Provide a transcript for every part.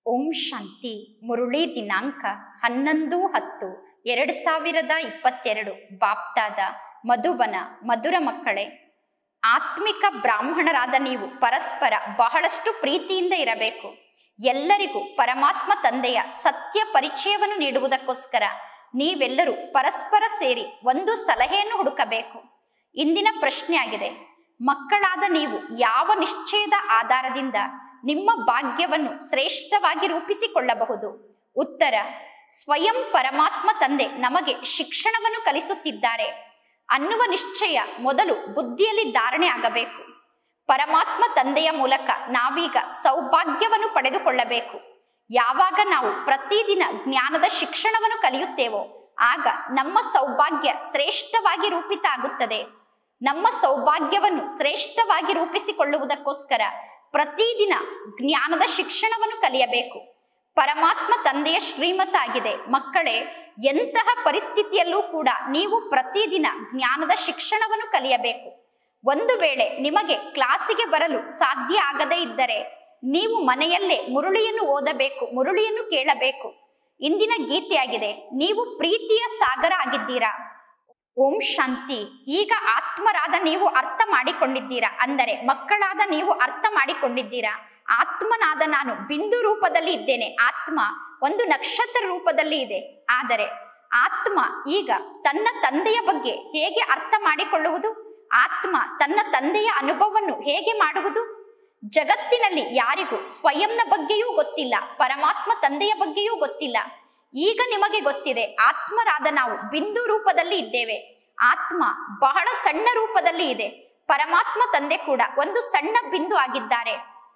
ಓಂ ಶಾಂತಿ ಮುರುಳಿ ದಿನಾಂಕ ಹನ್ನೊಂದು ಹತ್ತು ಎರಡು ಸಾವಿರದ ಇಪ್ಪತ್ತೆರಡು ಬಾಪ್ತಾದ ಮಧುಬನ ಮಧುರ ಮಕ್ಕಳೇ ಆತ್ಮಿಕ ಬ್ರಾಹ್ಮಣರಾದ ನೀವು ಪರಸ್ಪರ ಬಹಳಷ್ಟು ಪ್ರೀತಿಯಿಂದ ಇರಬೇಕು ಎಲ್ಲರಿಗೂ ಪರಮಾತ್ಮ ತಂದೆಯ ಸತ್ಯ ಪರಿಚಯವನ್ನು ನೀಡುವುದಕ್ಕೋಸ್ಕರ ನೀವೆಲ್ಲರೂ ಪರಸ್ಪರ ಸೇರಿ ಒಂದು ಸಲಹೆಯನ್ನು ಹುಡುಕಬೇಕು ಇಂದಿನ ಪ್ರಶ್ನೆ ಆಗಿದೆ ಮಕ್ಕಳಾದ ನೀವು ಯಾವ ನಿಶ್ಚಯದ ಆಧಾರದಿಂದ ನಿಮ್ಮ ಭಾಗ್ಯವನ್ನು ಶ್ರೇಷ್ಠವಾಗಿ ರೂಪಿಸಿಕೊಳ್ಳಬಹುದು ಉತ್ತರ ಸ್ವಯಂ ಪರಮಾತ್ಮ ತಂದೆ ನಮಗೆ ಶಿಕ್ಷಣವನ್ನು ಕಲಿಸುತ್ತಿದ್ದಾರೆ ಅನ್ನುವ ನಿಶ್ಚಯ ಮೊದಲು ಬುದ್ಧಿಯಲ್ಲಿ ಧಾರಣೆ ಆಗಬೇಕು ಪರಮಾತ್ಮ ತಂದೆಯ ಮೂಲಕ ನಾವೀಗ ಸೌಭಾಗ್ಯವನ್ನು ಪಡೆದುಕೊಳ್ಳಬೇಕು ಯಾವಾಗ ನಾವು ಪ್ರತಿದಿನ ಜ್ಞಾನದ ಶಿಕ್ಷಣವನ್ನು ಕಲಿಯುತ್ತೇವೋ ಆಗ ನಮ್ಮ ಸೌಭಾಗ್ಯ ಶ್ರೇಷ್ಠವಾಗಿ ರೂಪಿತ ಆಗುತ್ತದೆ ನಮ್ಮ ಸೌಭಾಗ್ಯವನ್ನು ಶ್ರೇಷ್ಠವಾಗಿ ರೂಪಿಸಿಕೊಳ್ಳುವುದಕ್ಕೋಸ್ಕರ ಪ್ರತಿದಿನ ಜ್ಞಾನದ ಶಿಕ್ಷಣವನ್ನು ಕಲಿಯಬೇಕು ಪರಮಾತ್ಮ ತಂದೆಯ ಶ್ರೀಮತ ಆಗಿದೆ ಮಕ್ಕಳೇ ಎಂತಹ ಪರಿಸ್ಥಿತಿಯಲ್ಲೂ ಕೂಡ ನೀವು ಪ್ರತಿದಿನ ಜ್ಞಾನದ ಶಿಕ್ಷಣವನ್ನು ಕಲಿಯಬೇಕು ಒಂದು ವೇಳೆ ನಿಮಗೆ ಕ್ಲಾಸಿಗೆ ಬರಲು ಸಾಧ್ಯ ಆಗದೇ ಇದ್ದರೆ ನೀವು ಮನೆಯಲ್ಲೇ ಮುರುಳಿಯನ್ನು ಓದಬೇಕು ಮುರುಳಿಯನ್ನು ಕೇಳಬೇಕು ಇಂದಿನ ಗೀತೆಯಾಗಿದೆ ನೀವು ಪ್ರೀತಿಯ ಸಾಗರ ಆಗಿದ್ದೀರಾ ಓಂ ಶಾಂತಿ ಈಗ ಆತ್ಮರಾದ ನೀವು ಅರ್ಥ ಮಾಡಿಕೊಂಡಿದ್ದೀರಾ ಅಂದರೆ ಮಕ್ಕಳಾದ ನೀವು ಅರ್ಥ ಮಾಡಿಕೊಂಡಿದ್ದೀರಾ ಆತ್ಮನಾದ ನಾನು ಬಿಂದು ರೂಪದಲ್ಲಿ ಇದ್ದೇನೆ ಆತ್ಮ ಒಂದು ನಕ್ಷತ್ರ ರೂಪದಲ್ಲಿ ಇದೆ ಆದರೆ ಆತ್ಮ ಈಗ ತನ್ನ ತಂದೆಯ ಬಗ್ಗೆ ಹೇಗೆ ಅರ್ಥ ಮಾಡಿಕೊಳ್ಳುವುದು ಆತ್ಮ ತನ್ನ ತಂದೆಯ ಅನುಭವವನ್ನು ಹೇಗೆ ಮಾಡುವುದು ಜಗತ್ತಿನಲ್ಲಿ ಯಾರಿಗೂ ಸ್ವಯಂನ ಬಗ್ಗೆಯೂ ಗೊತ್ತಿಲ್ಲ ಪರಮಾತ್ಮ ತಂದೆಯ ಬಗ್ಗೆಯೂ ಗೊತ್ತಿಲ್ಲ ಈಗ ನಿಮಗೆ ಗೊತ್ತಿದೆ ಆತ್ಮರಾದ ನಾವು ಬಿಂದು ರೂಪದಲ್ಲಿ ಇದ್ದೇವೆ ಆತ್ಮ ಬಹಳ ಸಣ್ಣ ರೂಪದಲ್ಲಿ ಇದೆ ಪರಮಾತ್ಮ ತಂದೆ ಕೂಡ ಒಂದು ಸಣ್ಣ ಬಿಂದು ಆಗಿದ್ದಾರೆ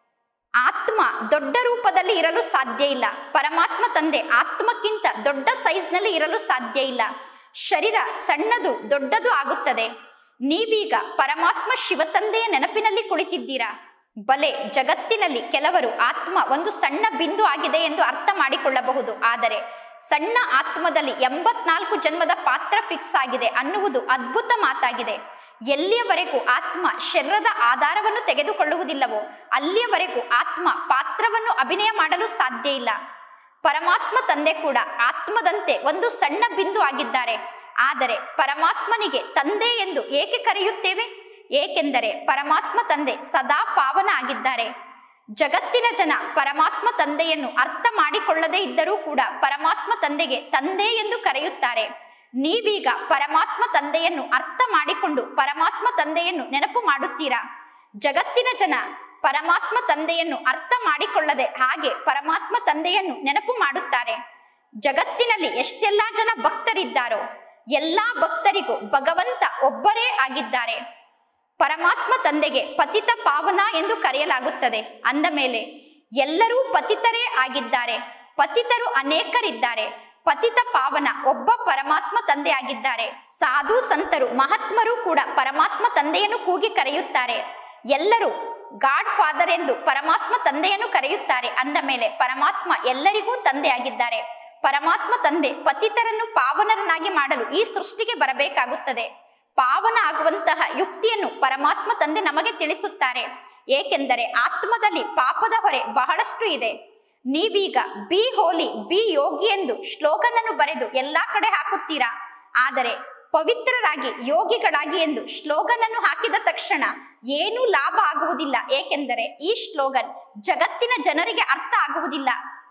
ಆತ್ಮ ದೊಡ್ಡ ರೂಪದಲ್ಲಿ ಇರಲು ಸಾಧ್ಯ ಇಲ್ಲ ಪರಮಾತ್ಮ ತಂದೆ ಆತ್ಮಕ್ಕಿಂತ ದೊಡ್ಡ ಸೈಜ್ನಲ್ಲಿ ಇರಲು ಸಾಧ್ಯ ಇಲ್ಲ ಶರೀರ ಸಣ್ಣದು ದೊಡ್ಡದು ಆಗುತ್ತದೆ ನೀವೀಗ ಪರಮಾತ್ಮ ಶಿವತಂದೆಯ ನೆನಪಿನಲ್ಲಿ ಕುಳಿತಿದ್ದೀರಾ ಬಲೆ ಜಗತ್ತಿನಲ್ಲಿ ಕೆಲವರು ಆತ್ಮ ಒಂದು ಸಣ್ಣ ಬಿಂದು ಆಗಿದೆ ಎಂದು ಅರ್ಥ ಮಾಡಿಕೊಳ್ಳಬಹುದು ಆದರೆ ಸಣ್ಣ ಆತ್ಮದಲ್ಲಿ ಎಂಬತ್ನಾಲ್ಕು ಜನ್ಮದ ಪಾತ್ರ ಫಿಕ್ಸ್ ಆಗಿದೆ ಅನ್ನುವುದು ಅದ್ಭುತ ಮಾತಾಗಿದೆ ಎಲ್ಲಿಯವರೆಗೂ ಆತ್ಮ ಶರೀರದ ಆಧಾರವನ್ನು ತೆಗೆದುಕೊಳ್ಳುವುದಿಲ್ಲವೋ ಅಲ್ಲಿಯವರೆಗೂ ಆತ್ಮ ಪಾತ್ರವನ್ನು ಅಭಿನಯ ಮಾಡಲು ಸಾಧ್ಯ ಇಲ್ಲ ಪರಮಾತ್ಮ ತಂದೆ ಕೂಡ ಆತ್ಮದಂತೆ ಒಂದು ಸಣ್ಣ ಬಿಂದು ಆಗಿದ್ದಾರೆ ಆದರೆ ಪರಮಾತ್ಮನಿಗೆ ತಂದೆ ಎಂದು ಏಕೆ ಕರೆಯುತ್ತೇವೆ ಏಕೆಂದರೆ ಪರಮಾತ್ಮ ತಂದೆ ಸದಾ ಪಾವನ ಆಗಿದ್ದಾರೆ ಜಗತ್ತಿನ ಜನ ಪರಮಾತ್ಮ ತಂದೆಯನ್ನು ಅರ್ಥ ಮಾಡಿಕೊಳ್ಳದೇ ಇದ್ದರೂ ಕೂಡ ಪರಮಾತ್ಮ ತಂದೆಗೆ ತಂದೆ ಎಂದು ಕರೆಯುತ್ತಾರೆ ನೀವೀಗ ಪರಮಾತ್ಮ ತಂದೆಯನ್ನು ಅರ್ಥ ಮಾಡಿಕೊಂಡು ಪರಮಾತ್ಮ ತಂದೆಯನ್ನು ನೆನಪು ಮಾಡುತ್ತೀರಾ ಜಗತ್ತಿನ ಜನ ಪರಮಾತ್ಮ ತಂದೆಯನ್ನು ಅರ್ಥ ಮಾಡಿಕೊಳ್ಳದೆ ಹಾಗೆ ಪರಮಾತ್ಮ ತಂದೆಯನ್ನು ನೆನಪು ಮಾಡುತ್ತಾರೆ ಜಗತ್ತಿನಲ್ಲಿ ಎಷ್ಟೆಲ್ಲಾ ಜನ ಭಕ್ತರಿದ್ದಾರೋ ಎಲ್ಲಾ ಭಕ್ತರಿಗೂ ಭಗವಂತ ಒಬ್ಬರೇ ಆಗಿದ್ದಾರೆ ಪರಮಾತ್ಮ ತಂದೆಗೆ ಪತಿತ ಪಾವನ ಎಂದು ಕರೆಯಲಾಗುತ್ತದೆ ಅಂದ ಮೇಲೆ ಎಲ್ಲರೂ ಪತಿತರೇ ಆಗಿದ್ದಾರೆ ಪತಿತರು ಅನೇಕರಿದ್ದಾರೆ ಪತಿತ ಪಾವನ ಒಬ್ಬ ಪರಮಾತ್ಮ ತಂದೆ ಆಗಿದ್ದಾರೆ ಸಾಧು ಸಂತರು ಮಹಾತ್ಮರು ಕೂಡ ಪರಮಾತ್ಮ ತಂದೆಯನ್ನು ಕೂಗಿ ಕರೆಯುತ್ತಾರೆ ಎಲ್ಲರೂ ಗಾಡ್ ಫಾದರ್ ಎಂದು ಪರಮಾತ್ಮ ತಂದೆಯನ್ನು ಕರೆಯುತ್ತಾರೆ ಅಂದ ಮೇಲೆ ಪರಮಾತ್ಮ ಎಲ್ಲರಿಗೂ ತಂದೆ ಆಗಿದ್ದಾರೆ ಪರಮಾತ್ಮ ತಂದೆ ಪತಿತರನ್ನು ಪಾವನರನ್ನಾಗಿ ಮಾಡಲು ಈ ಸೃಷ್ಟಿಗೆ ಬರಬೇಕಾಗುತ್ತದೆ ಪಾವನ ಆಗುವಂತಹ ಯುಕ್ತಿಯನ್ನು ಪರಮಾತ್ಮ ತಂದೆ ನಮಗೆ ತಿಳಿಸುತ್ತಾರೆ ಏಕೆಂದರೆ ಆತ್ಮದಲ್ಲಿ ಪಾಪದ ಹೊರೆ ಬಹಳಷ್ಟು ಇದೆ ನೀವೀಗ ಬಿ ಹೋಲಿ ಬಿ ಯೋಗಿ ಎಂದು ಶ್ಲೋಗನ್ ಅನ್ನು ಬರೆದು ಎಲ್ಲಾ ಕಡೆ ಹಾಕುತ್ತೀರಾ ಆದರೆ ಪವಿತ್ರರಾಗಿ ಯೋಗಿಗಳಾಗಿ ಎಂದು ಶ್ಲೋಗನ್ ಅನ್ನು ಹಾಕಿದ ತಕ್ಷಣ ಏನೂ ಲಾಭ ಆಗುವುದಿಲ್ಲ ಏಕೆಂದರೆ ಈ ಶ್ಲೋಗನ್ ಜಗತ್ತಿನ ಜನರಿಗೆ ಅರ್ಥ ಆಗುವುದಿಲ್ಲ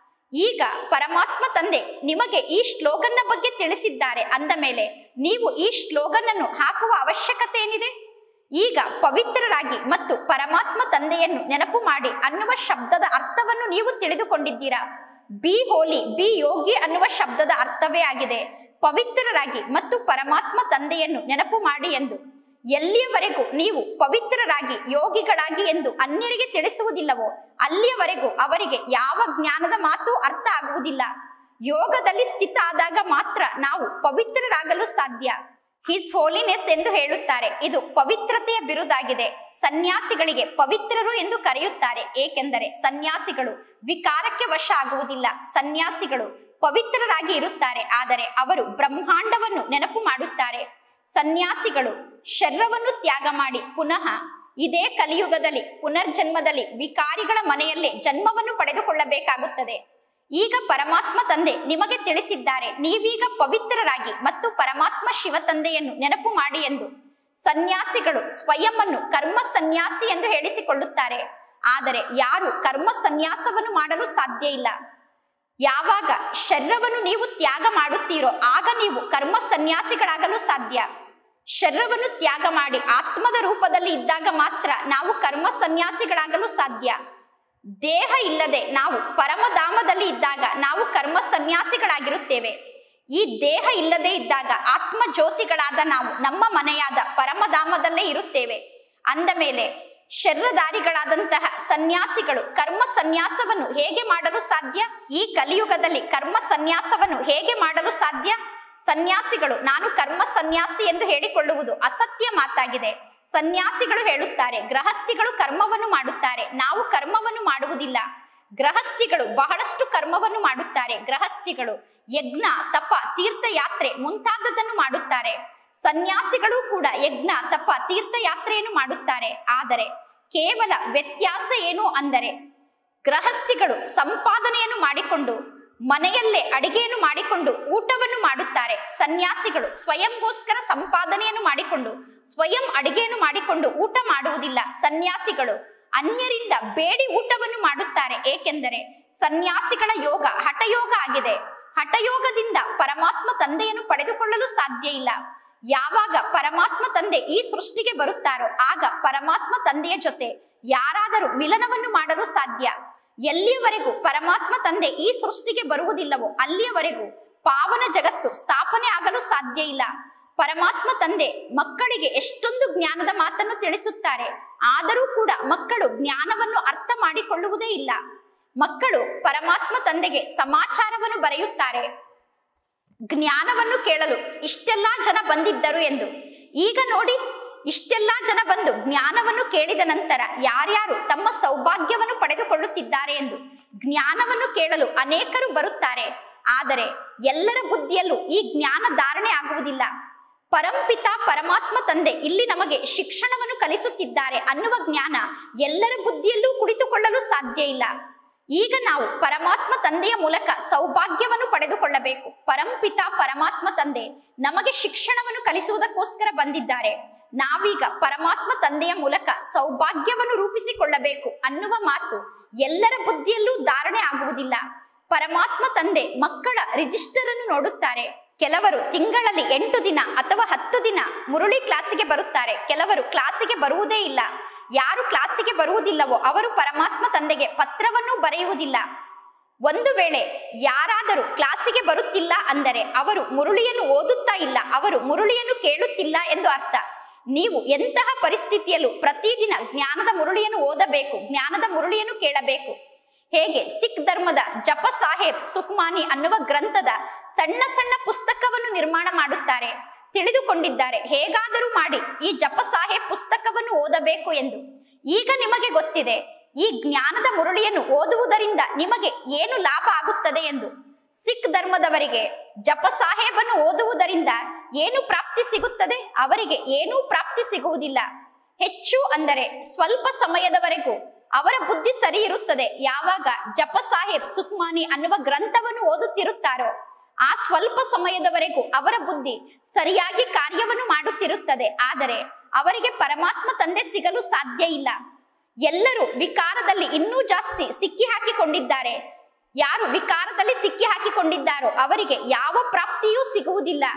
ಈಗ ಪರಮಾತ್ಮ ತಂದೆ ನಿಮಗೆ ಈ ಶ್ಲೋಗನ್ನ ಬಗ್ಗೆ ತಿಳಿಸಿದ್ದಾರೆ ಅಂದ ಮೇಲೆ ನೀವು ಈ ಶ್ಲೋಗನ್ ಅನ್ನು ಹಾಕುವ ಅವಶ್ಯಕತೆ ಏನಿದೆ ಈಗ ಪವಿತ್ರರಾಗಿ ಮತ್ತು ಪರಮಾತ್ಮ ತಂದೆಯನ್ನು ನೆನಪು ಮಾಡಿ ಅನ್ನುವ ಶಬ್ದದ ಅರ್ಥವನ್ನು ನೀವು ತಿಳಿದುಕೊಂಡಿದ್ದೀರಾ ಬಿ ಹೋಲಿ ಬಿ ಯೋಗಿ ಅನ್ನುವ ಶಬ್ದದ ಅರ್ಥವೇ ಆಗಿದೆ ಪವಿತ್ರರಾಗಿ ಮತ್ತು ಪರಮಾತ್ಮ ತಂದೆಯನ್ನು ನೆನಪು ಮಾಡಿ ಎಂದು ಎಲ್ಲಿಯವರೆಗೂ ನೀವು ಪವಿತ್ರರಾಗಿ ಯೋಗಿಗಳಾಗಿ ಎಂದು ಅನ್ಯರಿಗೆ ತಿಳಿಸುವುದಿಲ್ಲವೋ ಅಲ್ಲಿಯವರೆಗೂ ಅವರಿಗೆ ಯಾವ ಜ್ಞಾನದ ಮಾತು ಅರ್ಥ ಆಗುವುದಿಲ್ಲ ಯೋಗದಲ್ಲಿ ಸ್ಥಿತ ಆದಾಗ ಮಾತ್ರ ನಾವು ಪವಿತ್ರರಾಗಲು ಸಾಧ್ಯ ಹಿಸ್ ಹೋಲಿನೆಸ್ ಎಂದು ಹೇಳುತ್ತಾರೆ ಇದು ಪವಿತ್ರತೆಯ ಬಿರುದಾಗಿದೆ ಸನ್ಯಾಸಿಗಳಿಗೆ ಪವಿತ್ರರು ಎಂದು ಕರೆಯುತ್ತಾರೆ ಏಕೆಂದರೆ ಸನ್ಯಾಸಿಗಳು ವಿಕಾರಕ್ಕೆ ವಶ ಆಗುವುದಿಲ್ಲ ಸನ್ಯಾಸಿಗಳು ಪವಿತ್ರರಾಗಿ ಇರುತ್ತಾರೆ ಆದರೆ ಅವರು ಬ್ರಹ್ಮಾಂಡವನ್ನು ನೆನಪು ಮಾಡುತ್ತಾರೆ ಸನ್ಯಾಸಿಗಳು ಶರೀರವನ್ನು ತ್ಯಾಗ ಮಾಡಿ ಪುನಃ ಇದೇ ಕಲಿಯುಗದಲ್ಲಿ ಪುನರ್ಜನ್ಮದಲ್ಲಿ ವಿಕಾರಿಗಳ ಮನೆಯಲ್ಲೇ ಜನ್ಮವನ್ನು ಪಡೆದುಕೊಳ್ಳಬೇಕಾಗುತ್ತದೆ ಈಗ ಪರಮಾತ್ಮ ತಂದೆ ನಿಮಗೆ ತಿಳಿಸಿದ್ದಾರೆ ನೀವೀಗ ಪವಿತ್ರರಾಗಿ ಮತ್ತು ಪರಮಾತ್ಮ ಶಿವ ತಂದೆಯನ್ನು ನೆನಪು ಮಾಡಿ ಎಂದು ಸನ್ಯಾಸಿಗಳು ಸ್ವಯಂವನ್ನು ಕರ್ಮ ಸನ್ಯಾಸಿ ಎಂದು ಹೇಳಿಸಿಕೊಳ್ಳುತ್ತಾರೆ ಆದರೆ ಯಾರು ಕರ್ಮ ಸನ್ಯಾಸವನ್ನು ಮಾಡಲು ಸಾಧ್ಯ ಇಲ್ಲ ಯಾವಾಗ ಶರೀರವನ್ನು ನೀವು ತ್ಯಾಗ ಮಾಡುತ್ತೀರೋ ಆಗ ನೀವು ಕರ್ಮ ಸನ್ಯಾಸಿಗಳಾಗಲು ಸಾಧ್ಯ ಶರೀರವನ್ನು ತ್ಯಾಗ ಮಾಡಿ ಆತ್ಮದ ರೂಪದಲ್ಲಿ ಇದ್ದಾಗ ಮಾತ್ರ ನಾವು ಕರ್ಮ ಸನ್ಯಾಸಿಗಳಾಗಲು ಸಾಧ್ಯ ದೇಹ ಇಲ್ಲದೆ ನಾವು ಪರಮಧಾಮದಲ್ಲಿ ಇದ್ದಾಗ ನಾವು ಕರ್ಮ ಸನ್ಯಾಸಿಗಳಾಗಿರುತ್ತೇವೆ ಈ ದೇಹ ಇಲ್ಲದೆ ಇದ್ದಾಗ ಆತ್ಮ ಜ್ಯೋತಿಗಳಾದ ನಾವು ನಮ್ಮ ಮನೆಯಾದ ಪರಮಧಾಮದಲ್ಲೇ ಇರುತ್ತೇವೆ ಅಂದ ಮೇಲೆ ಶರೀರಧಾರಿಗಳಾದಂತಹ ಸನ್ಯಾಸಿಗಳು ಕರ್ಮ ಸನ್ಯಾಸವನ್ನು ಹೇಗೆ ಮಾಡಲು ಸಾಧ್ಯ ಈ ಕಲಿಯುಗದಲ್ಲಿ ಕರ್ಮ ಸನ್ಯಾಸವನ್ನು ಹೇಗೆ ಮಾಡಲು ಸಾಧ್ಯ ಸನ್ಯಾಸಿಗಳು ನಾನು ಕರ್ಮ ಸನ್ಯಾಸಿ ಎಂದು ಹೇಳಿಕೊಳ್ಳುವುದು ಅಸತ್ಯ ಮಾತಾಗಿದೆ ಸನ್ಯಾಸಿಗಳು ಹೇಳುತ್ತಾರೆ ಗೃಹಸ್ಥಿಗಳು ಕರ್ಮವನ್ನು ಮಾಡುತ್ತಾರೆ ನಾವು ಕರ್ಮವನ್ನು ಮಾಡುವುದಿಲ್ಲ ಗೃಹಸ್ಥಿಗಳು ಬಹಳಷ್ಟು ಕರ್ಮವನ್ನು ಮಾಡುತ್ತಾರೆ ಗೃಹಸ್ಥಿಗಳು ಯಜ್ಞ ತಪ ತೀರ್ಥಯಾತ್ರೆ ಮುಂತಾದದನ್ನು ಮಾಡುತ್ತಾರೆ ಸನ್ಯಾಸಿಗಳು ಕೂಡ ಯಜ್ಞ ತಪ ತೀರ್ಥಯಾತ್ರೆಯನ್ನು ಮಾಡುತ್ತಾರೆ ಆದರೆ ಕೇವಲ ವ್ಯತ್ಯಾಸ ಏನು ಅಂದರೆ ಗೃಹಸ್ಥಿಗಳು ಸಂಪಾದನೆಯನ್ನು ಮಾಡಿಕೊಂಡು ಮನೆಯಲ್ಲೇ ಅಡಿಗೆಯನ್ನು ಮಾಡಿಕೊಂಡು ಊಟವನ್ನು ಮಾಡುತ್ತಾರೆ ಸನ್ಯಾಸಿಗಳು ಸ್ವಯಂಗೋಸ್ಕರ ಸಂಪಾದನೆಯನ್ನು ಮಾಡಿಕೊಂಡು ಸ್ವಯಂ ಅಡಿಗೆಯನ್ನು ಮಾಡಿಕೊಂಡು ಊಟ ಮಾಡುವುದಿಲ್ಲ ಸನ್ಯಾಸಿಗಳು ಅನ್ಯರಿಂದ ಬೇಡಿ ಊಟವನ್ನು ಮಾಡುತ್ತಾರೆ ಏಕೆಂದರೆ ಸನ್ಯಾಸಿಗಳ ಯೋಗ ಹಠಯೋಗ ಆಗಿದೆ ಹಠಯೋಗದಿಂದ ಪರಮಾತ್ಮ ತಂದೆಯನ್ನು ಪಡೆದುಕೊಳ್ಳಲು ಸಾಧ್ಯ ಇಲ್ಲ ಯಾವಾಗ ಪರಮಾತ್ಮ ತಂದೆ ಈ ಸೃಷ್ಟಿಗೆ ಬರುತ್ತಾರೋ ಆಗ ಪರಮಾತ್ಮ ತಂದೆಯ ಜೊತೆ ಯಾರಾದರೂ ಮಿಲನವನ್ನು ಮಾಡಲು ಸಾಧ್ಯ ಎಲ್ಲಿಯವರೆಗೂ ಪರಮಾತ್ಮ ತಂದೆ ಈ ಸೃಷ್ಟಿಗೆ ಬರುವುದಿಲ್ಲವೋ ಅಲ್ಲಿಯವರೆಗೂ ಪಾವನ ಜಗತ್ತು ಸ್ಥಾಪನೆ ಆಗಲು ಸಾಧ್ಯ ಇಲ್ಲ ಪರಮಾತ್ಮ ತಂದೆ ಮಕ್ಕಳಿಗೆ ಎಷ್ಟೊಂದು ಜ್ಞಾನದ ಮಾತನ್ನು ತಿಳಿಸುತ್ತಾರೆ ಆದರೂ ಕೂಡ ಮಕ್ಕಳು ಜ್ಞಾನವನ್ನು ಅರ್ಥ ಮಾಡಿಕೊಳ್ಳುವುದೇ ಇಲ್ಲ ಮಕ್ಕಳು ಪರಮಾತ್ಮ ತಂದೆಗೆ ಸಮಾಚಾರವನ್ನು ಬರೆಯುತ್ತಾರೆ ಜ್ಞಾನವನ್ನು ಕೇಳಲು ಇಷ್ಟೆಲ್ಲಾ ಜನ ಬಂದಿದ್ದರು ಎಂದು ಈಗ ನೋಡಿ ಇಷ್ಟೆಲ್ಲಾ ಜನ ಬಂದು ಜ್ಞಾನವನ್ನು ಕೇಳಿದ ನಂತರ ಯಾರ್ಯಾರು ತಮ್ಮ ಸೌಭಾಗ್ಯವನ್ನು ಪಡೆದುಕೊಳ್ಳುತ್ತಿದ್ದಾರೆ ಎಂದು ಜ್ಞಾನವನ್ನು ಕೇಳಲು ಅನೇಕರು ಬರುತ್ತಾರೆ ಆದರೆ ಎಲ್ಲರ ಬುದ್ಧಿಯಲ್ಲೂ ಈ ಜ್ಞಾನ ಧಾರಣೆ ಆಗುವುದಿಲ್ಲ ಪರಂಪಿತ ಪರಮಾತ್ಮ ತಂದೆ ಇಲ್ಲಿ ನಮಗೆ ಶಿಕ್ಷಣವನ್ನು ಕಲಿಸುತ್ತಿದ್ದಾರೆ ಅನ್ನುವ ಜ್ಞಾನ ಎಲ್ಲರ ಬುದ್ಧಿಯಲ್ಲೂ ಕುಳಿತುಕೊಳ್ಳಲು ಸಾಧ್ಯ ಇಲ್ಲ ಈಗ ನಾವು ಪರಮಾತ್ಮ ತಂದೆಯ ಮೂಲಕ ಸೌಭಾಗ್ಯವನ್ನು ಪಡೆದುಕೊಳ್ಳಬೇಕು ಪರಂಪಿತ ಪರಮಾತ್ಮ ತಂದೆ ನಮಗೆ ಶಿಕ್ಷಣವನ್ನು ಕಲಿಸುವುದಕ್ಕೋಸ್ಕರ ಬಂದಿದ್ದಾರೆ ನಾವೀಗ ಪರಮಾತ್ಮ ತಂದೆಯ ಮೂಲಕ ಸೌಭಾಗ್ಯವನ್ನು ರೂಪಿಸಿಕೊಳ್ಳಬೇಕು ಅನ್ನುವ ಮಾತು ಎಲ್ಲರ ಬುದ್ಧಿಯಲ್ಲೂ ಧಾರಣೆ ಆಗುವುದಿಲ್ಲ ಪರಮಾತ್ಮ ತಂದೆ ಮಕ್ಕಳ ರಿಜಿಸ್ಟರ್ ಅನ್ನು ನೋಡುತ್ತಾರೆ ಕೆಲವರು ತಿಂಗಳಲ್ಲಿ ಎಂಟು ದಿನ ಅಥವಾ ಹತ್ತು ದಿನ ಮುರುಳಿ ಕ್ಲಾಸಿಗೆ ಬರುತ್ತಾರೆ ಕೆಲವರು ಕ್ಲಾಸಿಗೆ ಬರುವುದೇ ಇಲ್ಲ ಯಾರು ಕ್ಲಾಸಿಗೆ ಬರುವುದಿಲ್ಲವೋ ಅವರು ಪರಮಾತ್ಮ ತಂದೆಗೆ ಪತ್ರವನ್ನು ಬರೆಯುವುದಿಲ್ಲ ಒಂದು ವೇಳೆ ಯಾರಾದರೂ ಕ್ಲಾಸಿಗೆ ಬರುತ್ತಿಲ್ಲ ಅಂದರೆ ಅವರು ಮುರುಳಿಯನ್ನು ಓದುತ್ತಾ ಇಲ್ಲ ಅವರು ಮುರುಳಿಯನ್ನು ಕೇಳುತ್ತಿಲ್ಲ ಎಂದು ಅರ್ಥ ನೀವು ಎಂತಹ ಪರಿಸ್ಥಿತಿಯಲ್ಲೂ ಪ್ರತಿದಿನ ಜ್ಞಾನದ ಮುರುಳಿಯನ್ನು ಓದಬೇಕು ಜ್ಞಾನದ ಮುರುಳಿಯನ್ನು ಕೇಳಬೇಕು ಹೇಗೆ ಸಿಖ್ ಧರ್ಮದ ಜಪ ಸಾಹೇಬ್ ಸುಖ್ಮಾನಿ ಅನ್ನುವ ಗ್ರಂಥದ ಸಣ್ಣ ಸಣ್ಣ ಪುಸ್ತಕವನ್ನು ನಿರ್ಮಾಣ ಮಾಡುತ್ತಾರೆ ತಿಳಿದುಕೊಂಡಿದ್ದಾರೆ ಹೇಗಾದರೂ ಮಾಡಿ ಈ ಜಪ ಸಾಹೇಬ್ ಪುಸ್ತಕವನ್ನು ಓದಬೇಕು ಎಂದು ಈಗ ನಿಮಗೆ ಗೊತ್ತಿದೆ ಈ ಜ್ಞಾನದ ಮುರುಳಿಯನ್ನು ಓದುವುದರಿಂದ ನಿಮಗೆ ಏನು ಲಾಭ ಆಗುತ್ತದೆ ಎಂದು ಸಿಖ್ ಧರ್ಮದವರಿಗೆ ಜಪ ಸಾಹೇಬನ್ನು ಓದುವುದರಿಂದ ಏನು ಪ್ರಾಪ್ತಿ ಸಿಗುತ್ತದೆ ಅವರಿಗೆ ಏನೂ ಪ್ರಾಪ್ತಿ ಸಿಗುವುದಿಲ್ಲ ಹೆಚ್ಚು ಅಂದರೆ ಸ್ವಲ್ಪ ಸಮಯದವರೆಗೂ ಅವರ ಬುದ್ಧಿ ಸರಿ ಇರುತ್ತದೆ ಯಾವಾಗ ಜಪ ಸಾಹೇಬ್ ಸುಕ್ಮಾನಿ ಅನ್ನುವ ಗ್ರಂಥವನ್ನು ಓದುತ್ತಿರುತ್ತಾರೋ ಆ ಸ್ವಲ್ಪ ಸಮಯದವರೆಗೂ ಅವರ ಬುದ್ಧಿ ಸರಿಯಾಗಿ ಕಾರ್ಯವನ್ನು ಮಾಡುತ್ತಿರುತ್ತದೆ ಆದರೆ ಅವರಿಗೆ ಪರಮಾತ್ಮ ತಂದೆ ಸಿಗಲು ಸಾಧ್ಯ ಇಲ್ಲ ಎಲ್ಲರೂ ವಿಕಾರದಲ್ಲಿ ಇನ್ನೂ ಜಾಸ್ತಿ ಸಿಕ್ಕಿ ಹಾಕಿಕೊಂಡಿದ್ದಾರೆ ಯಾರು ವಿಕಾರದಲ್ಲಿ ಸಿಕ್ಕಿ ಹಾಕಿಕೊಂಡಿದ್ದಾರೋ ಅವರಿಗೆ ಯಾವ ಪ್ರಾಪ್ತಿಯೂ ಸಿಗುವುದಿಲ್ಲ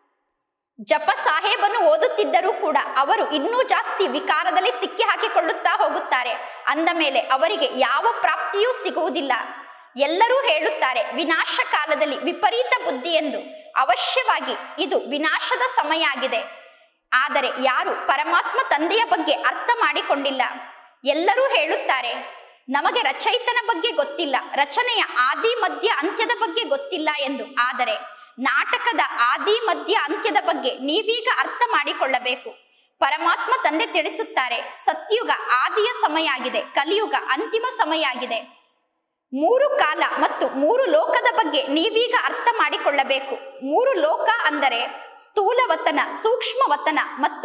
ಜಪ ಸಾಹೇಬನ್ನು ಓದುತ್ತಿದ್ದರೂ ಕೂಡ ಅವರು ಇನ್ನೂ ಜಾಸ್ತಿ ವಿಕಾರದಲ್ಲಿ ಸಿಕ್ಕಿ ಹಾಕಿಕೊಳ್ಳುತ್ತಾ ಹೋಗುತ್ತಾರೆ ಅಂದ ಮೇಲೆ ಅವರಿಗೆ ಯಾವ ಪ್ರಾಪ್ತಿಯೂ ಸಿಗುವುದಿಲ್ಲ ಎಲ್ಲರೂ ಹೇಳುತ್ತಾರೆ ವಿನಾಶ ಕಾಲದಲ್ಲಿ ವಿಪರೀತ ಬುದ್ಧಿ ಎಂದು ಅವಶ್ಯವಾಗಿ ಇದು ವಿನಾಶದ ಸಮಯ ಆಗಿದೆ ಆದರೆ ಯಾರು ಪರಮಾತ್ಮ ತಂದೆಯ ಬಗ್ಗೆ ಅರ್ಥ ಮಾಡಿಕೊಂಡಿಲ್ಲ ಎಲ್ಲರೂ ಹೇಳುತ್ತಾರೆ ನಮಗೆ ರಚಯಿತನ ಬಗ್ಗೆ ಗೊತ್ತಿಲ್ಲ ರಚನೆಯ ಆದಿ ಮಧ್ಯ ಅಂತ್ಯದ ಬಗ್ಗೆ ಗೊತ್ತಿಲ್ಲ ಎಂದು ಆದರೆ ನಾಟಕದ ಆದಿ ಮಧ್ಯ ಅಂತ್ಯದ ಬಗ್ಗೆ ನೀವೀಗ ಅರ್ಥ ಮಾಡಿಕೊಳ್ಳಬೇಕು ಪರಮಾತ್ಮ ತಂದೆ ತಿಳಿಸುತ್ತಾರೆ ಸತ್ಯುಗ ಆದಿಯ ಸಮಯ ಆಗಿದೆ ಕಲಿಯುಗ ಅಂತಿಮ ಸಮಯ ಆಗಿದೆ ಮೂರು ಕಾಲ ಮತ್ತು ಮೂರು ಲೋಕದ ಬಗ್ಗೆ ನೀವೀಗ ಅರ್ಥ ಮಾಡಿಕೊಳ್ಳಬೇಕು ಮೂರು ಲೋಕ ಅಂದರೆ ಸ್ಥೂಲ ವತನ ಸೂಕ್ಷ್ಮ ವತನ ಮತ್ತು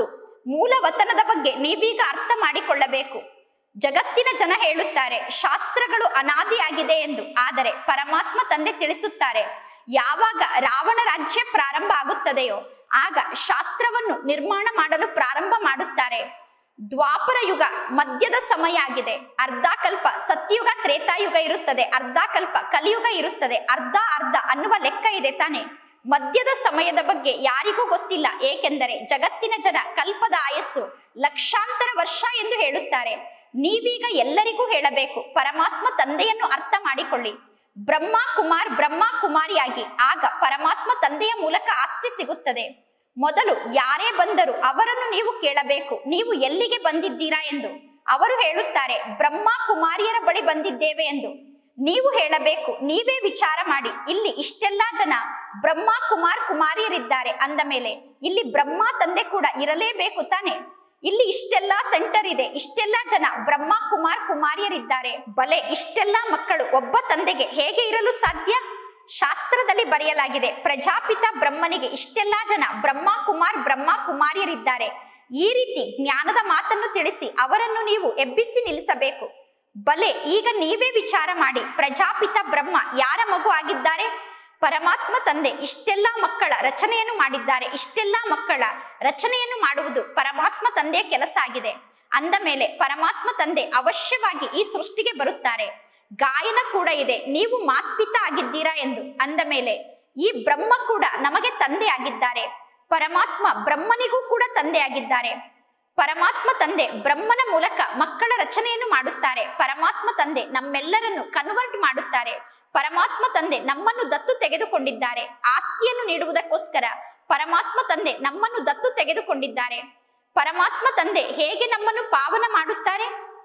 ಮೂಲವತನದ ಬಗ್ಗೆ ನೀವೀಗ ಅರ್ಥ ಮಾಡಿಕೊಳ್ಳಬೇಕು ಜಗತ್ತಿನ ಜನ ಹೇಳುತ್ತಾರೆ ಶಾಸ್ತ್ರಗಳು ಅನಾದಿಯಾಗಿದೆ ಎಂದು ಆದರೆ ಪರಮಾತ್ಮ ತಂದೆ ತಿಳಿಸುತ್ತಾರೆ ಯಾವಾಗ ರಾವಣ ರಾಜ್ಯ ಪ್ರಾರಂಭ ಆಗುತ್ತದೆಯೋ ಆಗ ಶಾಸ್ತ್ರವನ್ನು ನಿರ್ಮಾಣ ಮಾಡಲು ಪ್ರಾರಂಭ ಮಾಡುತ್ತಾರೆ ದ್ವಾಪರ ಯುಗ ಮಧ್ಯದ ಸಮಯ ಆಗಿದೆ ಅರ್ಧ ಕಲ್ಪ ಸತ್ಯುಗ ತ್ರೇತಾಯುಗ ಇರುತ್ತದೆ ಅರ್ಧ ಕಲ್ಪ ಕಲಿಯುಗ ಇರುತ್ತದೆ ಅರ್ಧ ಅರ್ಧ ಅನ್ನುವ ಲೆಕ್ಕ ಇದೆ ತಾನೆ ಮಧ್ಯದ ಸಮಯದ ಬಗ್ಗೆ ಯಾರಿಗೂ ಗೊತ್ತಿಲ್ಲ ಏಕೆಂದರೆ ಜಗತ್ತಿನ ಜನ ಕಲ್ಪದ ಆಯಸ್ಸು ಲಕ್ಷಾಂತರ ವರ್ಷ ಎಂದು ಹೇಳುತ್ತಾರೆ ನೀವೀಗ ಎಲ್ಲರಿಗೂ ಹೇಳಬೇಕು ಪರಮಾತ್ಮ ತಂದೆಯನ್ನು ಅರ್ಥ ಮಾಡಿಕೊಳ್ಳಿ ಬ್ರಹ್ಮ ಕುಮಾರ್ ಬ್ರಹ್ಮ ಕುಮಾರಿಯಾಗಿ ಆಗ ಪರಮಾತ್ಮ ತಂದೆಯ ಮೂಲಕ ಆಸ್ತಿ ಸಿಗುತ್ತದೆ ಮೊದಲು ಯಾರೇ ಬಂದರೂ ಅವರನ್ನು ನೀವು ಕೇಳಬೇಕು ನೀವು ಎಲ್ಲಿಗೆ ಬಂದಿದ್ದೀರಾ ಎಂದು ಅವರು ಹೇಳುತ್ತಾರೆ ಬ್ರಹ್ಮ ಕುಮಾರಿಯರ ಬಳಿ ಬಂದಿದ್ದೇವೆ ಎಂದು ನೀವು ಹೇಳಬೇಕು ನೀವೇ ವಿಚಾರ ಮಾಡಿ ಇಲ್ಲಿ ಇಷ್ಟೆಲ್ಲಾ ಜನ ಬ್ರಹ್ಮ ಕುಮಾರ್ ಕುಮಾರಿಯರಿದ್ದಾರೆ ಅಂದ ಮೇಲೆ ಇಲ್ಲಿ ಬ್ರಹ್ಮ ತಂದೆ ಕೂಡ ಇರಲೇಬೇಕು ತಾನೆ ಇಲ್ಲಿ ಇಷ್ಟೆಲ್ಲಾ ಸೆಂಟರ್ ಇದೆ ಇಷ್ಟೆಲ್ಲಾ ಜನ ಬ್ರಹ್ಮ ಕುಮಾರ್ ಕುಮಾರಿಯರಿದ್ದಾರೆ ಬಲೆ ಇಷ್ಟೆಲ್ಲಾ ಮಕ್ಕಳು ಒಬ್ಬ ತಂದೆಗೆ ಹೇಗೆ ಇರಲು ಸಾಧ್ಯ ಶಾಸ್ತ್ರದಲ್ಲಿ ಬರೆಯಲಾಗಿದೆ ಪ್ರಜಾಪಿತ ಬ್ರಹ್ಮನಿಗೆ ಇಷ್ಟೆಲ್ಲಾ ಜನ ಬ್ರಹ್ಮ ಕುಮಾರ್ ಬ್ರಹ್ಮ ಕುಮಾರಿಯರಿದ್ದಾರೆ ಈ ರೀತಿ ಜ್ಞಾನದ ಮಾತನ್ನು ತಿಳಿಸಿ ಅವರನ್ನು ನೀವು ಎಬ್ಬಿಸಿ ನಿಲ್ಲಿಸಬೇಕು ಬಲೆ ಈಗ ನೀವೇ ವಿಚಾರ ಮಾಡಿ ಪ್ರಜಾಪಿತ ಬ್ರಹ್ಮ ಯಾರ ಮಗು ಆಗಿದ್ದಾರೆ ಪರಮಾತ್ಮ ತಂದೆ ಇಷ್ಟೆಲ್ಲಾ ಮಕ್ಕಳ ರಚನೆಯನ್ನು ಮಾಡಿದ್ದಾರೆ ಇಷ್ಟೆಲ್ಲಾ ಮಕ್ಕಳ ರಚನೆಯನ್ನು ಮಾಡುವುದು ಪರಮಾತ್ಮ ತಂದೆಯ ಕೆಲಸ ಆಗಿದೆ ಅಂದ ಮೇಲೆ ಪರಮಾತ್ಮ ತಂದೆ ಅವಶ್ಯವಾಗಿ ಈ ಸೃಷ್ಟಿಗೆ ಬರುತ್ತಾರೆ ಗಾಯನ ಕೂಡ ಇದೆ ನೀವು ಮಾತ್ಪಿತ ಆಗಿದ್ದೀರಾ ಎಂದು ಅಂದ ಮೇಲೆ ಈ ಬ್ರಹ್ಮ ಕೂಡ ನಮಗೆ ತಂದೆ ಆಗಿದ್ದಾರೆ ಪರಮಾತ್ಮ ಬ್ರಹ್ಮನಿಗೂ ಕೂಡ ತಂದೆ ಆಗಿದ್ದಾರೆ ಪರಮಾತ್ಮ ತಂದೆ ಬ್ರಹ್ಮನ ಮೂಲಕ ಮಕ್ಕಳ ರಚನೆಯನ್ನು ಮಾಡುತ್ತಾರೆ ಪರಮಾತ್ಮ ತಂದೆ ನಮ್ಮೆಲ್ಲರನ್ನು ಕನ್ವರ್ಟ್ ಮಾಡುತ್ತಾರೆ ಪರಮಾತ್ಮ ತಂದೆ ನಮ್ಮನ್ನು ದತ್ತು ತೆಗೆದುಕೊಂಡಿದ್ದಾರೆ ಆಸ್ತಿಯನ್ನು ನೀಡುವುದಕ್ಕೋಸ್ಕರ ಪರಮಾತ್ಮ ತಂದೆ ನಮ್ಮನ್ನು ದತ್ತು ತೆಗೆದುಕೊಂಡಿದ್ದಾರೆ ಪರಮಾತ್ಮ ತಂದೆ ಹೇಗೆ ನಮ್ಮನ್ನು ಪಾವನ ಮಾಡುತ್ತಾರೆ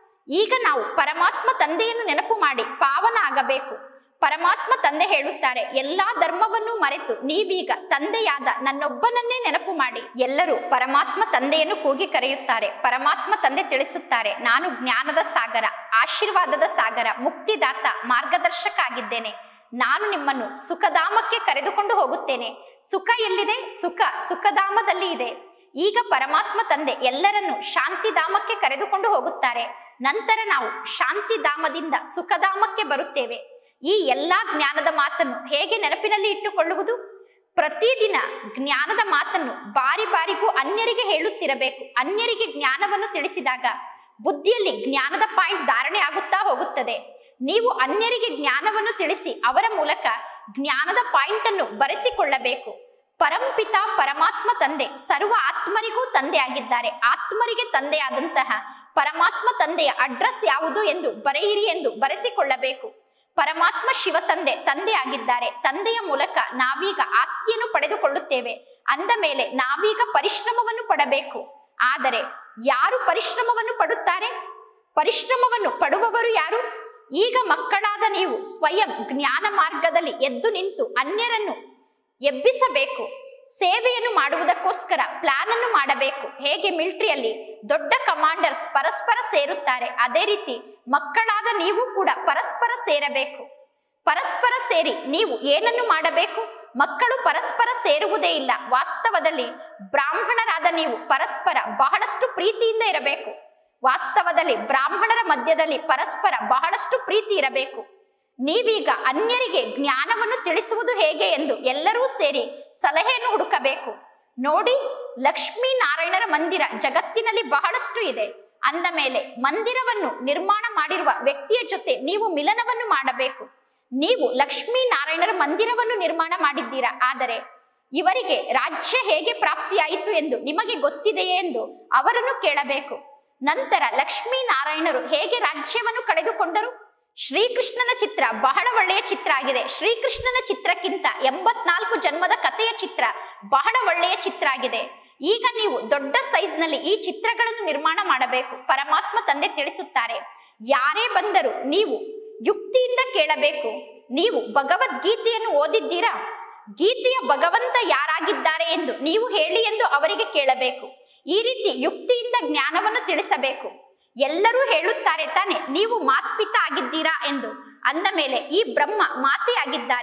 ಈಗ ನಾವು ಪರಮಾತ್ಮ ತಂದೆಯನ್ನು ನೆನಪು ಮಾಡಿ ಪಾವನ ಆಗಬೇಕು ಪರಮಾತ್ಮ ತಂದೆ ಹೇಳುತ್ತಾರೆ ಎಲ್ಲಾ ಧರ್ಮವನ್ನು ಮರೆತು ನೀವೀಗ ತಂದೆಯಾದ ನನ್ನೊಬ್ಬನನ್ನೇ ನೆನಪು ಮಾಡಿ ಎಲ್ಲರೂ ಪರಮಾತ್ಮ ತಂದೆಯನ್ನು ಕೂಗಿ ಕರೆಯುತ್ತಾರೆ ಪರಮಾತ್ಮ ತಂದೆ ತಿಳಿಸುತ್ತಾರೆ ನಾನು ಜ್ಞಾನದ ಸಾಗರ ಆಶೀರ್ವಾದದ ಸಾಗರ ಮುಕ್ತಿದಾತ ಮಾರ್ಗದರ್ಶಕ ಆಗಿದ್ದೇನೆ ನಾನು ನಿಮ್ಮನ್ನು ಸುಖಧಾಮಕ್ಕೆ ಕರೆದುಕೊಂಡು ಹೋಗುತ್ತೇನೆ ಸುಖ ಎಲ್ಲಿದೆ ಸುಖ ಸುಖಧಾಮದಲ್ಲಿ ಇದೆ ಈಗ ಪರಮಾತ್ಮ ತಂದೆ ಎಲ್ಲರನ್ನು ಶಾಂತಿಧಾಮಕ್ಕೆ ಕರೆದುಕೊಂಡು ಹೋಗುತ್ತಾರೆ ನಂತರ ನಾವು ಶಾಂತಿಧಾಮದಿಂದ ಸುಖಧಾಮಕ್ಕೆ ಬರುತ್ತೇವೆ ಈ ಎಲ್ಲಾ ಜ್ಞಾನದ ಮಾತನ್ನು ಹೇಗೆ ನೆನಪಿನಲ್ಲಿ ಇಟ್ಟುಕೊಳ್ಳುವುದು ಪ್ರತಿದಿನ ಜ್ಞಾನದ ಮಾತನ್ನು ಬಾರಿ ಬಾರಿಗೂ ಅನ್ಯರಿಗೆ ಹೇಳುತ್ತಿರಬೇಕು ಅನ್ಯರಿಗೆ ಜ್ಞಾನವನ್ನು ತಿಳಿಸಿದಾಗ ಬುದ್ಧಿಯಲ್ಲಿ ಜ್ಞಾನದ ಪಾಯಿಂಟ್ ಧಾರಣೆ ಆಗುತ್ತಾ ಹೋಗುತ್ತದೆ ನೀವು ಅನ್ಯರಿಗೆ ಜ್ಞಾನವನ್ನು ತಿಳಿಸಿ ಅವರ ಮೂಲಕ ಜ್ಞಾನದ ಪಾಯಿಂಟ್ ಅನ್ನು ಬರೆಸಿಕೊಳ್ಳಬೇಕು ಪರಂಪಿತ ಪರಮಾತ್ಮ ತಂದೆ ಸರ್ವ ಆತ್ಮರಿಗೂ ತಂದೆ ಆಗಿದ್ದಾರೆ ಆತ್ಮರಿಗೆ ತಂದೆಯಾದಂತಹ ಪರಮಾತ್ಮ ತಂದೆಯ ಅಡ್ರೆಸ್ ಯಾವುದು ಎಂದು ಬರೆಯಿರಿ ಎಂದು ಬರೆಸಿಕೊಳ್ಳಬೇಕು ಪರಮಾತ್ಮ ಶಿವ ತಂದೆ ತಂದೆ ಆಗಿದ್ದಾರೆ ತಂದೆಯ ಮೂಲಕ ನಾವೀಗ ಆಸ್ತಿಯನ್ನು ಪಡೆದುಕೊಳ್ಳುತ್ತೇವೆ ಅಂದ ಮೇಲೆ ನಾವೀಗ ಪರಿಶ್ರಮವನ್ನು ಪಡಬೇಕು ಆದರೆ ಯಾರು ಪರಿಶ್ರಮವನ್ನು ಪಡುತ್ತಾರೆ ಪರಿಶ್ರಮವನ್ನು ಪಡುವವರು ಯಾರು ಈಗ ಮಕ್ಕಳಾದ ನೀವು ಸ್ವಯಂ ಜ್ಞಾನ ಮಾರ್ಗದಲ್ಲಿ ಎದ್ದು ನಿಂತು ಅನ್ಯರನ್ನು ಎಬ್ಬಿಸಬೇಕು ಸೇವೆಯನ್ನು ಮಾಡುವುದಕ್ಕೋಸ್ಕರ ಪ್ಲಾನ್ ಅನ್ನು ಮಾಡಬೇಕು ಹೇಗೆ ಮಿಲಿಟರಿಯಲ್ಲಿ ದೊಡ್ಡ ಕಮಾಂಡರ್ಸ್ ಪರಸ್ಪರ ಸೇರುತ್ತಾರೆ ಅದೇ ರೀತಿ ಮಕ್ಕಳಾದ ನೀವು ಕೂಡ ಪರಸ್ಪರ ಸೇರಬೇಕು ಪರಸ್ಪರ ಸೇರಿ ನೀವು ಏನನ್ನು ಮಾಡಬೇಕು ಮಕ್ಕಳು ಪರಸ್ಪರ ಸೇರುವುದೇ ಇಲ್ಲ ವಾಸ್ತವದಲ್ಲಿ ಬ್ರಾಹ್ಮಣರಾದ ನೀವು ಪರಸ್ಪರ ಬಹಳಷ್ಟು ಪ್ರೀತಿಯಿಂದ ಇರಬೇಕು ವಾಸ್ತವದಲ್ಲಿ ಬ್ರಾಹ್ಮಣರ ಮಧ್ಯದಲ್ಲಿ ಪರಸ್ಪರ ಬಹಳಷ್ಟು ಪ್ರೀತಿ ಇರಬೇಕು ನೀವೀಗ ಅನ್ಯರಿಗೆ ಜ್ಞಾನವನ್ನು ತಿಳಿಸುವುದು ಹೇಗೆ ಎಂದು ಎಲ್ಲರೂ ಸೇರಿ ಸಲಹೆಯನ್ನು ಹುಡುಕಬೇಕು ನೋಡಿ ಲಕ್ಷ್ಮೀ ನಾರಾಯಣರ ಮಂದಿರ ಜಗತ್ತಿನಲ್ಲಿ ಬಹಳಷ್ಟು ಇದೆ ಅಂದ ಮೇಲೆ ಮಂದಿರವನ್ನು ನಿರ್ಮಾಣ ಮಾಡಿರುವ ವ್ಯಕ್ತಿಯ ಜೊತೆ ನೀವು ಮಿಲನವನ್ನು ಮಾಡಬೇಕು ನೀವು ಲಕ್ಷ್ಮೀ ನಾರಾಯಣರ ಮಂದಿರವನ್ನು ನಿರ್ಮಾಣ ಮಾಡಿದ್ದೀರಾ ಆದರೆ ಇವರಿಗೆ ರಾಜ್ಯ ಹೇಗೆ ಪ್ರಾಪ್ತಿಯಾಯಿತು ಎಂದು ನಿಮಗೆ ಗೊತ್ತಿದೆಯೇ ಎಂದು ಅವರನ್ನು ಕೇಳಬೇಕು ನಂತರ ಲಕ್ಷ್ಮೀ ನಾರಾಯಣರು ಹೇಗೆ ರಾಜ್ಯವನ್ನು ಕಳೆದುಕೊಂಡರು ಶ್ರೀಕೃಷ್ಣನ ಚಿತ್ರ ಬಹಳ ಒಳ್ಳೆಯ ಚಿತ್ರ ಆಗಿದೆ ಶ್ರೀಕೃಷ್ಣನ ಚಿತ್ರಕ್ಕಿಂತ ಎಂಬತ್ನಾಲ್ಕು ಜನ್ಮದ ಕಥೆಯ ಚಿತ್ರ ಬಹಳ ಒಳ್ಳೆಯ ಚಿತ್ರ ಆಗಿದೆ ಈಗ ನೀವು ದೊಡ್ಡ ಸೈಜ್ ನಲ್ಲಿ ಈ ಚಿತ್ರಗಳನ್ನು ನಿರ್ಮಾಣ ಮಾಡಬೇಕು ಪರಮಾತ್ಮ ತಂದೆ ತಿಳಿಸುತ್ತಾರೆ ಯಾರೇ ಬಂದರೂ ನೀವು ಯುಕ್ತಿಯಿಂದ ಕೇಳಬೇಕು ನೀವು ಭಗವದ್ಗೀತೆಯನ್ನು ಓದಿದ್ದೀರಾ ಗೀತೆಯ ಭಗವಂತ ಯಾರಾಗಿದ್ದಾರೆ ಎಂದು ನೀವು ಹೇಳಿ ಎಂದು ಅವರಿಗೆ ಕೇಳಬೇಕು ಈ ರೀತಿ ಯುಕ್ತಿಯಿಂದ ಜ್ಞಾನವನ್ನು ತಿಳಿಸಬೇಕು ಎಲ್ಲರೂ ಹೇಳುತ್ತಾರೆ ತಾನೆ ನೀವು ಮಾತ್ಪಿತ ಆಗಿದ್ದೀರಾ ಎಂದು ಅಂದ ಮೇಲೆ ಈ ಬ್ರಹ್ಮ ಮಾತೆ ಆಗಿದ್ದಾರೆ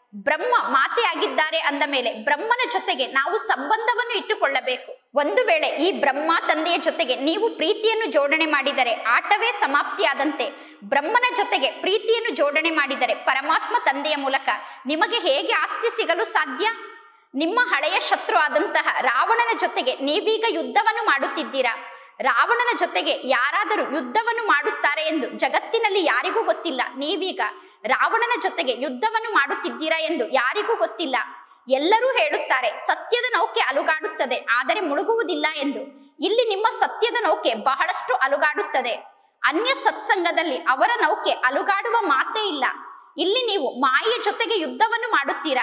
ಬ್ರಹ್ಮ ಮಾತೆ ಆಗಿದ್ದಾರೆ ಅಂದ ಮೇಲೆ ಬ್ರಹ್ಮನ ಜೊತೆಗೆ ನಾವು ಸಂಬಂಧವನ್ನು ಇಟ್ಟುಕೊಳ್ಳಬೇಕು ಒಂದು ವೇಳೆ ಈ ಬ್ರಹ್ಮ ತಂದೆಯ ಜೊತೆಗೆ ನೀವು ಪ್ರೀತಿಯನ್ನು ಜೋಡಣೆ ಮಾಡಿದರೆ ಆಟವೇ ಸಮಾಪ್ತಿಯಾದಂತೆ ಬ್ರಹ್ಮನ ಜೊತೆಗೆ ಪ್ರೀತಿಯನ್ನು ಜೋಡಣೆ ಮಾಡಿದರೆ ಪರಮಾತ್ಮ ತಂದೆಯ ಮೂಲಕ ನಿಮಗೆ ಹೇಗೆ ಆಸ್ತಿ ಸಿಗಲು ಸಾಧ್ಯ ನಿಮ್ಮ ಹಳೆಯ ಶತ್ರು ಆದಂತಹ ರಾವಣನ ಜೊತೆಗೆ ನೀವೀಗ ಯುದ್ಧವನ್ನು ಮಾಡುತ್ತಿದ್ದೀರಾ ರಾವಣನ ಜೊತೆಗೆ ಯಾರಾದರೂ ಯುದ್ಧವನ್ನು ಮಾಡುತ್ತಾರೆ ಎಂದು ಜಗತ್ತಿನಲ್ಲಿ ಯಾರಿಗೂ ಗೊತ್ತಿಲ್ಲ ನೀವೀಗ ರಾವಣನ ಜೊತೆಗೆ ಯುದ್ಧವನ್ನು ಮಾಡುತ್ತಿದ್ದೀರಾ ಎಂದು ಯಾರಿಗೂ ಗೊತ್ತಿಲ್ಲ ಎಲ್ಲರೂ ಹೇಳುತ್ತಾರೆ ಸತ್ಯದ ನೌಕೆ ಅಲುಗಾಡುತ್ತದೆ ಆದರೆ ಮುಳುಗುವುದಿಲ್ಲ ಎಂದು ಇಲ್ಲಿ ನಿಮ್ಮ ಸತ್ಯದ ನೌಕೆ ಬಹಳಷ್ಟು ಅಲುಗಾಡುತ್ತದೆ ಅನ್ಯ ಸತ್ಸಂಗದಲ್ಲಿ ಅವರ ನೌಕೆ ಅಲುಗಾಡುವ ಮಾತೇ ಇಲ್ಲ ಇಲ್ಲಿ ನೀವು ಮಾಯೆಯ ಜೊತೆಗೆ ಯುದ್ಧವನ್ನು ಮಾಡುತ್ತೀರಾ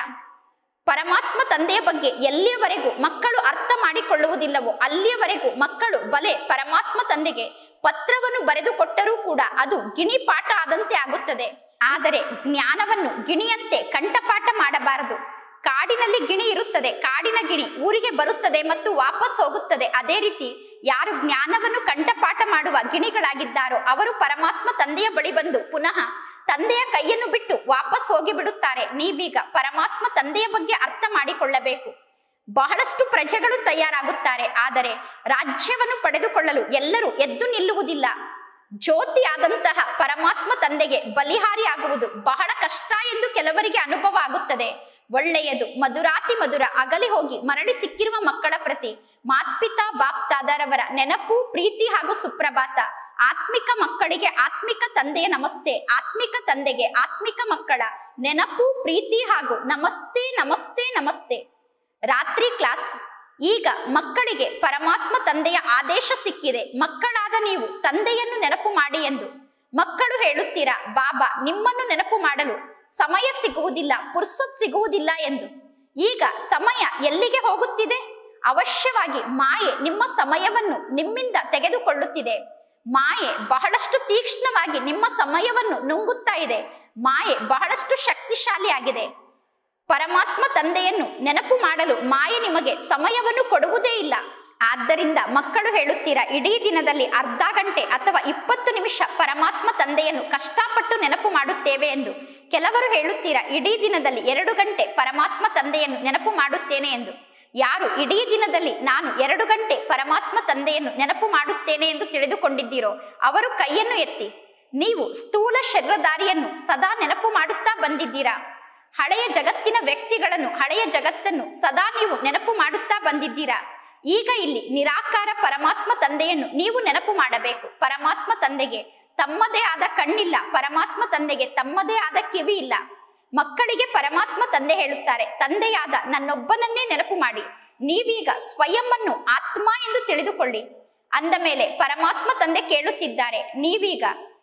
ಪರಮಾತ್ಮ ತಂದೆಯ ಬಗ್ಗೆ ಎಲ್ಲಿಯವರೆಗೂ ಮಕ್ಕಳು ಅರ್ಥ ಮಾಡಿಕೊಳ್ಳುವುದಿಲ್ಲವೋ ಅಲ್ಲಿಯವರೆಗೂ ಮಕ್ಕಳು ಬಲೆ ಪರಮಾತ್ಮ ತಂದೆಗೆ ಪತ್ರವನ್ನು ಬರೆದು ಕೊಟ್ಟರೂ ಕೂಡ ಅದು ಗಿಣಿ ಪಾಠ ಆದಂತೆ ಆಗುತ್ತದೆ ಆದರೆ ಜ್ಞಾನವನ್ನು ಗಿಣಿಯಂತೆ ಕಂಠಪಾಠ ಮಾಡಬಾರದು ಕಾಡಿನಲ್ಲಿ ಗಿಣಿ ಇರುತ್ತದೆ ಕಾಡಿನ ಗಿಣಿ ಊರಿಗೆ ಬರುತ್ತದೆ ಮತ್ತು ವಾಪಸ್ ಹೋಗುತ್ತದೆ ಅದೇ ರೀತಿ ಯಾರು ಜ್ಞಾನವನ್ನು ಕಂಠಪಾಠ ಮಾಡುವ ಗಿಣಿಗಳಾಗಿದ್ದಾರೋ ಅವರು ಪರಮಾತ್ಮ ತಂದೆಯ ಬಳಿ ಬಂದು ಪುನಃ ತಂದೆಯ ಕೈಯನ್ನು ಬಿಟ್ಟು ವಾಪಸ್ ಹೋಗಿ ಬಿಡುತ್ತಾರೆ ನೀವೀಗ ಪರಮಾತ್ಮ ತಂದೆಯ ಬಗ್ಗೆ ಅರ್ಥ ಮಾಡಿಕೊಳ್ಳಬೇಕು ಬಹಳಷ್ಟು ಪ್ರಜೆಗಳು ತಯಾರಾಗುತ್ತಾರೆ ಆದರೆ ರಾಜ್ಯವನ್ನು ಪಡೆದುಕೊಳ್ಳಲು ಎಲ್ಲರೂ ಎದ್ದು ನಿಲ್ಲುವುದಿಲ್ಲ ಜ್ಯೋತಿಯಾದಂತಹ ಪರಮಾತ್ಮ ತಂದೆಗೆ ಬಲಿಹಾರಿ ಆಗುವುದು ಬಹಳ ಕಷ್ಟ ಎಂದು ಕೆಲವರಿಗೆ ಅನುಭವ ಆಗುತ್ತದೆ ಒಳ್ಳೆಯದು ಮಧುರಾತಿ ಮಧುರ ಅಗಲಿ ಹೋಗಿ ಮರಳಿ ಸಿಕ್ಕಿರುವ ಮಕ್ಕಳ ಪ್ರತಿ ಮಾತ್ಪಿತಾ ಬಾಪ್ತಾದರವರ ನೆನಪು ಪ್ರೀತಿ ಹಾಗೂ ಸುಪ್ರಭಾತ ಆತ್ಮಿಕ ಮಕ್ಕಳಿಗೆ ಆತ್ಮಿಕ ತಂದೆಯ ನಮಸ್ತೆ ಆತ್ಮಿಕ ತಂದೆಗೆ ಆತ್ಮಿಕ ಮಕ್ಕಳ ನೆನಪು ಪ್ರೀತಿ ಹಾಗೂ ನಮಸ್ತೆ ನಮಸ್ತೆ ನಮಸ್ತೆ ರಾತ್ರಿ ಕ್ಲಾಸ್ ಈಗ ಮಕ್ಕಳಿಗೆ ಪರಮಾತ್ಮ ತಂದೆಯ ಆದೇಶ ಸಿಕ್ಕಿದೆ ಮಕ್ಕಳಾದ ನೀವು ತಂದೆಯನ್ನು ನೆನಪು ಮಾಡಿ ಎಂದು ಮಕ್ಕಳು ಹೇಳುತ್ತೀರಾ ಬಾಬಾ ನಿಮ್ಮನ್ನು ನೆನಪು ಮಾಡಲು ಸಮಯ ಸಿಗುವುದಿಲ್ಲ ಪುರ್ಸತ್ ಸಿಗುವುದಿಲ್ಲ ಎಂದು ಈಗ ಸಮಯ ಎಲ್ಲಿಗೆ ಹೋಗುತ್ತಿದೆ ಅವಶ್ಯವಾಗಿ ಮಾಯೆ ನಿಮ್ಮ ಸಮಯವನ್ನು ನಿಮ್ಮಿಂದ ತೆಗೆದುಕೊಳ್ಳುತ್ತಿದೆ ಮಾಯೆ ಬಹಳಷ್ಟು ತೀಕ್ಷ್ಣವಾಗಿ ನಿಮ್ಮ ಸಮಯವನ್ನು ನುಂಗುತ್ತಾ ಇದೆ ಮಾಯೆ ಬಹಳಷ್ಟು ಶಕ್ತಿಶಾಲಿಯಾಗಿದೆ ಪರಮಾತ್ಮ ತಂದೆಯನ್ನು ನೆನಪು ಮಾಡಲು ಮಾಯೆ ನಿಮಗೆ ಸಮಯವನ್ನು ಕೊಡುವುದೇ ಇಲ್ಲ ಆದ್ದರಿಂದ ಮಕ್ಕಳು ಹೇಳುತ್ತೀರಾ ಇಡೀ ದಿನದಲ್ಲಿ ಅರ್ಧ ಗಂಟೆ ಅಥವಾ ಇಪ್ಪತ್ತು ನಿಮಿಷ ಪರಮಾತ್ಮ ತಂದೆಯನ್ನು ಕಷ್ಟಪಟ್ಟು ನೆನಪು ಮಾಡುತ್ತೇವೆ ಎಂದು ಕೆಲವರು ಹೇಳುತ್ತೀರಾ ಇಡೀ ದಿನದಲ್ಲಿ ಎರಡು ಗಂಟೆ ಪರಮಾತ್ಮ ತಂದೆಯನ್ನು ನೆನಪು ಮಾಡುತ್ತೇನೆ ಎಂದು ಯಾರು ಇಡೀ ದಿನದಲ್ಲಿ ನಾನು ಎರಡು ಗಂಟೆ ಪರಮಾತ್ಮ ತಂದೆಯನ್ನು ನೆನಪು ಮಾಡುತ್ತೇನೆ ಎಂದು ತಿಳಿದುಕೊಂಡಿದ್ದೀರೋ ಅವರು ಕೈಯನ್ನು ಎತ್ತಿ ನೀವು ಸ್ಥೂಲ ಶರೀರಧಾರಿಯನ್ನು ಸದಾ ನೆನಪು ಮಾಡುತ್ತಾ ಬಂದಿದ್ದೀರಾ ಹಳೆಯ ಜಗತ್ತಿನ ವ್ಯಕ್ತಿಗಳನ್ನು ಹಳೆಯ ಜಗತ್ತನ್ನು ಸದಾ ನೀವು ನೆನಪು ಮಾಡುತ್ತಾ ಬಂದಿದ್ದೀರಾ ಈಗ ಇಲ್ಲಿ ನಿರಾಕಾರ ಪರಮಾತ್ಮ ತಂದೆಯನ್ನು ನೀವು ನೆನಪು ಮಾಡಬೇಕು ಪರಮಾತ್ಮ ತಂದೆಗೆ ತಮ್ಮದೇ ಆದ ಕಣ್ಣಿಲ್ಲ ಪರಮಾತ್ಮ ತಂದೆಗೆ ತಮ್ಮದೇ ಆದ ಕಿವಿ ಇಲ್ಲ ಮಕ್ಕಳಿಗೆ ಪರಮಾತ್ಮ ತಂದೆ ಹೇಳುತ್ತಾರೆ ತಂದೆಯಾದ ನನ್ನೊಬ್ಬನನ್ನೇ ನೆನಪು ಮಾಡಿ ನೀವೀಗ ಸ್ವಯಂವನ್ನು ಆತ್ಮ ಎಂದು ತಿಳಿದುಕೊಳ್ಳಿ ಅಂದ ಮೇಲೆ ಪರಮಾತ್ಮ ತಂದೆ ಕೇಳುತ್ತಿದ್ದಾರೆ ನೀವೀಗ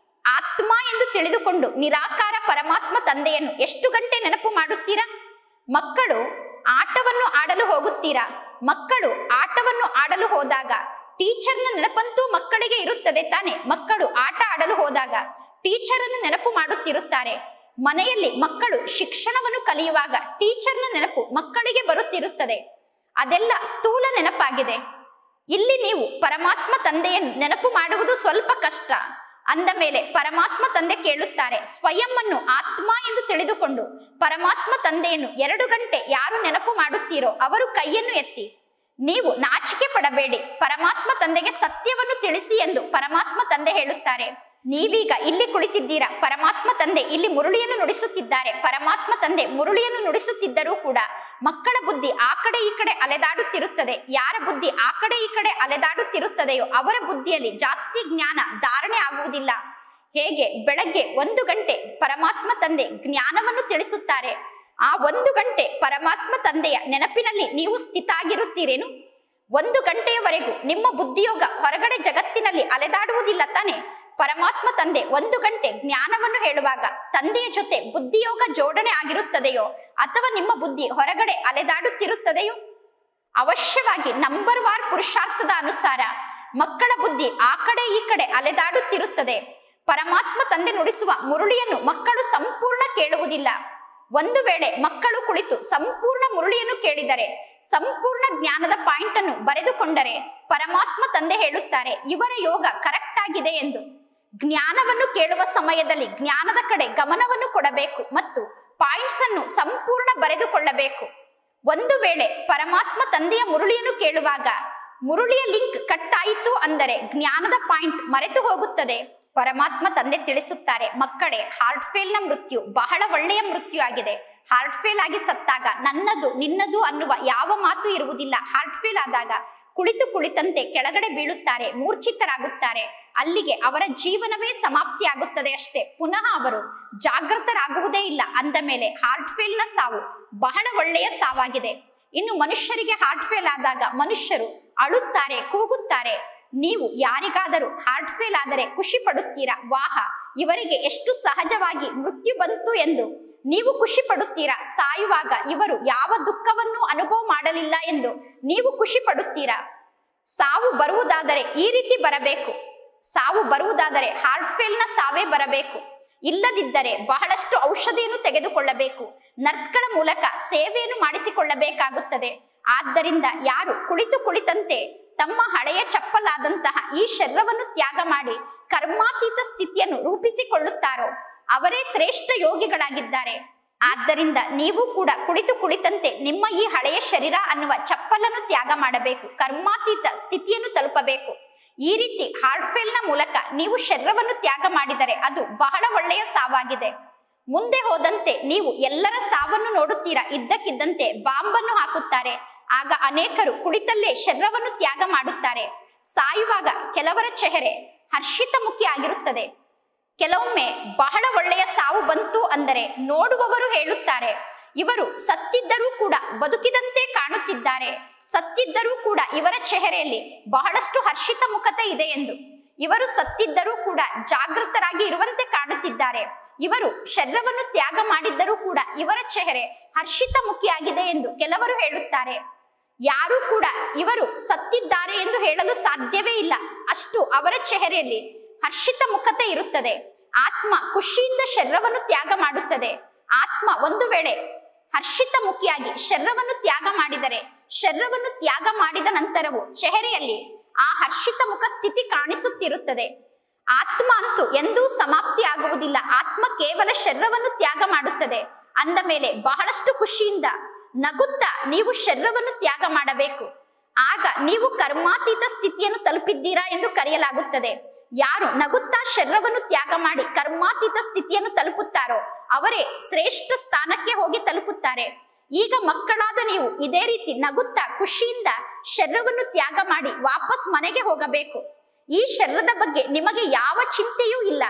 ಆತ್ಮ ಎಂದು ತಿಳಿದುಕೊಂಡು ನಿರಾಕಾರ ಪರಮಾತ್ಮ ತಂದೆಯನ್ನು ಎಷ್ಟು ಗಂಟೆ ನೆನಪು ಮಾಡುತ್ತೀರಾ ಮಕ್ಕಳು ಆಟವನ್ನು ಆಡಲು ಹೋಗುತ್ತೀರಾ ಮಕ್ಕಳು ಆಟವನ್ನು ಆಡಲು ಹೋದಾಗ ಟೀಚರ್ನ ನೆನಪಂತೂ ಮಕ್ಕಳಿಗೆ ಇರುತ್ತದೆ ತಾನೆ ಮಕ್ಕಳು ಆಟ ಆಡಲು ಹೋದಾಗ ಟೀಚರನ್ನು ನೆನಪು ಮಾಡುತ್ತಿರುತ್ತಾರೆ ಮನೆಯಲ್ಲಿ ಮಕ್ಕಳು ಶಿಕ್ಷಣವನ್ನು ಕಲಿಯುವಾಗ ಟೀಚರ್ನ ನೆನಪು ಮಕ್ಕಳಿಗೆ ಬರುತ್ತಿರುತ್ತದೆ ಅದೆಲ್ಲ ಸ್ಥೂಲ ನೆನಪಾಗಿದೆ ಇಲ್ಲಿ ನೀವು ಪರಮಾತ್ಮ ತಂದೆಯನ್ನು ನೆನಪು ಮಾಡುವುದು ಸ್ವಲ್ಪ ಕಷ್ಟ ಅಂದ ಮೇಲೆ ಪರಮಾತ್ಮ ತಂದೆ ಕೇಳುತ್ತಾರೆ ಸ್ವಯಂವನ್ನು ಆತ್ಮ ಎಂದು ತಿಳಿದುಕೊಂಡು ಪರಮಾತ್ಮ ತಂದೆಯನ್ನು ಎರಡು ಗಂಟೆ ಯಾರು ನೆನಪು ಮಾಡುತ್ತೀರೋ ಅವರು ಕೈಯನ್ನು ಎತ್ತಿ ನೀವು ನಾಚಿಕೆ ಪಡಬೇಡಿ ಪರಮಾತ್ಮ ತಂದೆಗೆ ಸತ್ಯವನ್ನು ತಿಳಿಸಿ ಎಂದು ಪರಮಾತ್ಮ ತಂದೆ ಹೇಳುತ್ತಾರೆ ನೀವೀಗ ಇಲ್ಲಿ ಕುಳಿತಿದ್ದೀರಾ ಪರಮಾತ್ಮ ತಂದೆ ಇಲ್ಲಿ ಮುರುಳಿಯನ್ನು ನುಡಿಸುತ್ತಿದ್ದಾರೆ ಪರಮಾತ್ಮ ತಂದೆ ಮುರುಳಿಯನ್ನು ನುಡಿಸುತ್ತಿದ್ದರೂ ಕೂಡ ಮಕ್ಕಳ ಬುದ್ಧಿ ಆ ಕಡೆ ಈ ಕಡೆ ಅಲೆದಾಡುತ್ತಿರುತ್ತದೆ ಯಾರ ಬುದ್ಧಿ ಆ ಕಡೆ ಈ ಕಡೆ ಅಲೆದಾಡುತ್ತಿರುತ್ತದೆಯೋ ಅವರ ಬುದ್ಧಿಯಲ್ಲಿ ಜಾಸ್ತಿ ಜ್ಞಾನ ಧಾರಣೆ ಆಗುವುದಿಲ್ಲ ಹೇಗೆ ಬೆಳಗ್ಗೆ ಒಂದು ಗಂಟೆ ಪರಮಾತ್ಮ ತಂದೆ ಜ್ಞಾನವನ್ನು ತಿಳಿಸುತ್ತಾರೆ ಆ ಒಂದು ಗಂಟೆ ಪರಮಾತ್ಮ ತಂದೆಯ ನೆನಪಿನಲ್ಲಿ ನೀವು ಸ್ಥಿತಾಗಿರುತ್ತೀರೇನು ಒಂದು ಗಂಟೆಯವರೆಗೂ ನಿಮ್ಮ ಬುದ್ಧಿಯೋಗ ಹೊರಗಡೆ ಜಗತ್ತಿನಲ್ಲಿ ಅಲೆದಾಡುವುದಿಲ್ಲ ತಾನೆ ಪರಮಾತ್ಮ ತಂದೆ ಒಂದು ಗಂಟೆ ಜ್ಞಾನವನ್ನು ಹೇಳುವಾಗ ತಂದೆಯ ಜೊತೆ ಬುದ್ಧಿಯೋಗ ಜೋಡಣೆ ಆಗಿರುತ್ತದೆಯೋ ಅಥವಾ ನಿಮ್ಮ ಬುದ್ಧಿ ಹೊರಗಡೆ ಅಲೆದಾಡುತ್ತಿರುತ್ತದೆಯೋ ಅವಶ್ಯವಾಗಿ ನಂಬರ್ ವಾರ್ ಪುರುಷಾರ್ಥದ ಅನುಸಾರ ಮಕ್ಕಳ ಬುದ್ಧಿ ಆ ಕಡೆ ಈ ಕಡೆ ಅಲೆದಾಡುತ್ತಿರುತ್ತದೆ ಪರಮಾತ್ಮ ತಂದೆ ನುಡಿಸುವ ಮುರುಳಿಯನ್ನು ಮಕ್ಕಳು ಸಂಪೂರ್ಣ ಕೇಳುವುದಿಲ್ಲ ಒಂದು ವೇಳೆ ಮಕ್ಕಳು ಕುಳಿತು ಸಂಪೂರ್ಣ ಮುರುಳಿಯನ್ನು ಕೇಳಿದರೆ ಸಂಪೂರ್ಣ ಜ್ಞಾನದ ಪಾಯಿಂಟ್ ಅನ್ನು ಬರೆದುಕೊಂಡರೆ ಪರಮಾತ್ಮ ತಂದೆ ಹೇಳುತ್ತಾರೆ ಇವರ ಯೋಗ ಕರೆಕ್ಟ್ ಆಗಿದೆ ಎಂದು ಜ್ಞಾನವನ್ನು ಕೇಳುವ ಸಮಯದಲ್ಲಿ ಜ್ಞಾನದ ಕಡೆ ಗಮನವನ್ನು ಕೊಡಬೇಕು ಮತ್ತು ಪಾಯಿಂಟ್ಸ್ ಹೆಸರನ್ನು ಸಂಪೂರ್ಣ ಬರೆದುಕೊಳ್ಳಬೇಕು ಒಂದು ವೇಳೆ ಪರಮಾತ್ಮ ತಂದೆಯ ಮುರುಳಿಯನ್ನು ಕೇಳುವಾಗ ಮುರುಳಿಯ ಲಿಂಕ್ ಕಟ್ ಆಯಿತು ಅಂದರೆ ಜ್ಞಾನದ ಪಾಯಿಂಟ್ ಮರೆತು ಹೋಗುತ್ತದೆ ಪರಮಾತ್ಮ ತಂದೆ ತಿಳಿಸುತ್ತಾರೆ ಮಕ್ಕಳೇ ಹಾರ್ಟ್ ಫೇಲ್ ನ ಮೃತ್ಯು ಬಹಳ ಒಳ್ಳೆಯ ಮೃತ್ಯು ಆಗಿದೆ ಹಾರ್ಟ್ ಫೇಲ್ ಆಗಿ ಸತ್ತಾಗ ನನ್ನದು ನಿನ್ನದು ಅನ್ನುವ ಯಾವ ಮಾತು ಇರುವುದಿಲ್ಲ ಹಾರ್ಟ್ ಫೇಲ್ ಆದಾಗ ಕುಳಿತು ಕುಳಿತಂತೆ ಕೆಳಗಡೆ ಬೀಳುತ್ತಾರೆ ಮೂರ್ಛಿತರಾಗುತ್ತಾರೆ ಅಲ್ಲಿಗೆ ಅವರ ಜೀವನವೇ ಸಮಾಪ್ತಿಯಾಗುತ್ತದೆ ಅಷ್ಟೇ ಪುನಃ ಅವರು ಜಾಗೃತರಾಗುವುದೇ ಇಲ್ಲ ಅಂದ ಮೇಲೆ ಹಾರ್ಟ್ ಫೇಲ್ ನ ಸಾವು ಬಹಳ ಒಳ್ಳೆಯ ಸಾವಾಗಿದೆ ಇನ್ನು ಮನುಷ್ಯರಿಗೆ ಹಾರ್ಟ್ ಫೇಲ್ ಆದಾಗ ಮನುಷ್ಯರು ಅಳುತ್ತಾರೆ ಕೂಗುತ್ತಾರೆ ನೀವು ಯಾರಿಗಾದರೂ ಹಾರ್ಟ್ ಫೇಲ್ ಆದರೆ ಖುಷಿ ಪಡುತ್ತೀರಾ ವಾಹ ಇವರಿಗೆ ಎಷ್ಟು ಸಹಜವಾಗಿ ಮೃತ್ಯು ಬಂತು ಎಂದು ನೀವು ಖುಷಿ ಪಡುತ್ತೀರಾ ಸಾಯುವಾಗ ಇವರು ಯಾವ ದುಃಖವನ್ನು ಅನುಭವ ಮಾಡಲಿಲ್ಲ ಎಂದು ನೀವು ಖುಷಿ ಪಡುತ್ತೀರಾ ಸಾವು ಬರುವುದಾದರೆ ಈ ರೀತಿ ಬರಬೇಕು ಸಾವು ಬರುವುದಾದರೆ ಹಾರ್ಟ್ ಫೇಲ್ ನ ಸಾವೇ ಬರಬೇಕು ಇಲ್ಲದಿದ್ದರೆ ಬಹಳಷ್ಟು ಔಷಧಿಯನ್ನು ತೆಗೆದುಕೊಳ್ಳಬೇಕು ನರ್ಸ್ಗಳ ಮೂಲಕ ಸೇವೆಯನ್ನು ಮಾಡಿಸಿಕೊಳ್ಳಬೇಕಾಗುತ್ತದೆ ಆದ್ದರಿಂದ ಯಾರು ಕುಳಿತು ಕುಳಿತಂತೆ ತಮ್ಮ ಹಳೆಯ ಚಪ್ಪಲಾದಂತಹ ಈ ಶರೀರವನ್ನು ತ್ಯಾಗ ಮಾಡಿ ಕರ್ಮಾತೀತ ಸ್ಥಿತಿಯನ್ನು ರೂಪಿಸಿಕೊಳ್ಳುತ್ತಾರೋ ಅವರೇ ಶ್ರೇಷ್ಠ ಯೋಗಿಗಳಾಗಿದ್ದಾರೆ ಆದ್ದರಿಂದ ನೀವು ಕೂಡ ಕುಳಿತು ಕುಳಿತಂತೆ ನಿಮ್ಮ ಈ ಹಳೆಯ ಶರೀರ ಅನ್ನುವ ಚಪ್ಪಲನ್ನು ತ್ಯಾಗ ಮಾಡಬೇಕು ಕರ್ಮಾತೀತ ಸ್ಥಿತಿಯನ್ನು ತಲುಪಬೇಕು ಈ ರೀತಿ ಹಾರ್ಟ್ ಫೇಲ್ ನ ಮೂಲಕ ನೀವು ಶರೀರವನ್ನು ತ್ಯಾಗ ಮಾಡಿದರೆ ಅದು ಬಹಳ ಒಳ್ಳೆಯ ಸಾವಾಗಿದೆ ಮುಂದೆ ಹೋದಂತೆ ನೀವು ಎಲ್ಲರ ಸಾವನ್ನು ನೋಡುತ್ತೀರಾ ಇದ್ದಕ್ಕಿದ್ದಂತೆ ಬಾಂಬನ್ನು ಹಾಕುತ್ತಾರೆ ಆಗ ಅನೇಕರು ಕುಳಿತಲ್ಲೇ ಶರೀರವನ್ನು ತ್ಯಾಗ ಮಾಡುತ್ತಾರೆ ಸಾಯುವಾಗ ಕೆಲವರ ಚೆಹರೆ ಹರ್ಷಿತಮುಖಿ ಆಗಿರುತ್ತದೆ ಕೆಲವೊಮ್ಮೆ ಬಹಳ ಒಳ್ಳೆಯ ಸಾವು ಬಂತು ಅಂದರೆ ನೋಡುವವರು ಹೇಳುತ್ತಾರೆ ಇವರು ಸತ್ತಿದ್ದರೂ ಕೂಡ ಬದುಕಿದಂತೆ ಕಾಣುತ್ತಿದ್ದಾರೆ ಸತ್ತಿದ್ದರೂ ಕೂಡ ಇವರ ಚೆಹರೆಯಲ್ಲಿ ಬಹಳಷ್ಟು ಹರ್ಷಿತ ಮುಖತೆ ಇದೆ ಎಂದು ಇವರು ಸತ್ತಿದ್ದರೂ ಕೂಡ ಜಾಗೃತರಾಗಿ ಇರುವಂತೆ ಕಾಣುತ್ತಿದ್ದಾರೆ ಇವರು ಶರೀರವನ್ನು ತ್ಯಾಗ ಮಾಡಿದ್ದರೂ ಕೂಡ ಇವರ ಚೆಹರೆ ಹರ್ಷಿತ ಮುಖಿಯಾಗಿದೆ ಎಂದು ಕೆಲವರು ಹೇಳುತ್ತಾರೆ ಯಾರು ಕೂಡ ಇವರು ಸತ್ತಿದ್ದಾರೆ ಎಂದು ಹೇಳಲು ಸಾಧ್ಯವೇ ಇಲ್ಲ ಅಷ್ಟು ಅವರ ಚೆಹರೆಯಲ್ಲಿ ಹರ್ಷಿತ ಮುಖತೆ ಇರುತ್ತದೆ ಆತ್ಮ ಖುಷಿಯಿಂದ ಶರೀರವನ್ನು ತ್ಯಾಗ ಮಾಡುತ್ತದೆ ಆತ್ಮ ಒಂದು ವೇಳೆ ಹರ್ಷಿತ ಮುಖಿಯಾಗಿ ಶರೀರವನ್ನು ತ್ಯಾಗ ಮಾಡಿದರೆ ಶರೀರವನ್ನು ತ್ಯಾಗ ಮಾಡಿದ ನಂತರವೂ ಚೆಹರೆಯಲ್ಲಿ ಆ ಹರ್ಷಿತ ಮುಖ ಸ್ಥಿತಿ ಕಾಣಿಸುತ್ತಿರುತ್ತದೆ ಆತ್ಮ ಅಂತೂ ಎಂದೂ ಸಮಾಪ್ತಿ ಆಗುವುದಿಲ್ಲ ಆತ್ಮ ಕೇವಲ ಶರೀರವನ್ನು ತ್ಯಾಗ ಮಾಡುತ್ತದೆ ಅಂದ ಮೇಲೆ ಬಹಳಷ್ಟು ಖುಷಿಯಿಂದ ನಗುತ್ತಾ ನೀವು ಶರೀರವನ್ನು ತ್ಯಾಗ ಮಾಡಬೇಕು ಆಗ ನೀವು ಕರ್ಮಾತೀತ ಸ್ಥಿತಿಯನ್ನು ತಲುಪಿದ್ದೀರಾ ಎಂದು ಕರೆಯಲಾಗುತ್ತದೆ ಯಾರು ನಗುತ್ತಾ ಶರೀರವನ್ನು ತ್ಯಾಗ ಮಾಡಿ ಕರ್ಮಾತೀತ ಸ್ಥಿತಿಯನ್ನು ತಲುಪುತ್ತಾರೋ ಅವರೇ ಶ್ರೇಷ್ಠ ಸ್ಥಾನಕ್ಕೆ ಹೋಗಿ ತಲುಪುತ್ತಾರೆ ಈಗ ಮಕ್ಕಳಾದ ನೀವು ಇದೇ ರೀತಿ ನಗುತ್ತಾ ಖುಷಿಯಿಂದ ಶರೀರವನ್ನು ತ್ಯಾಗ ಮಾಡಿ ವಾಪಸ್ ಮನೆಗೆ ಹೋಗಬೇಕು ಈ ಶರೀರದ ಬಗ್ಗೆ ನಿಮಗೆ ಯಾವ ಚಿಂತೆಯೂ ಇಲ್ಲ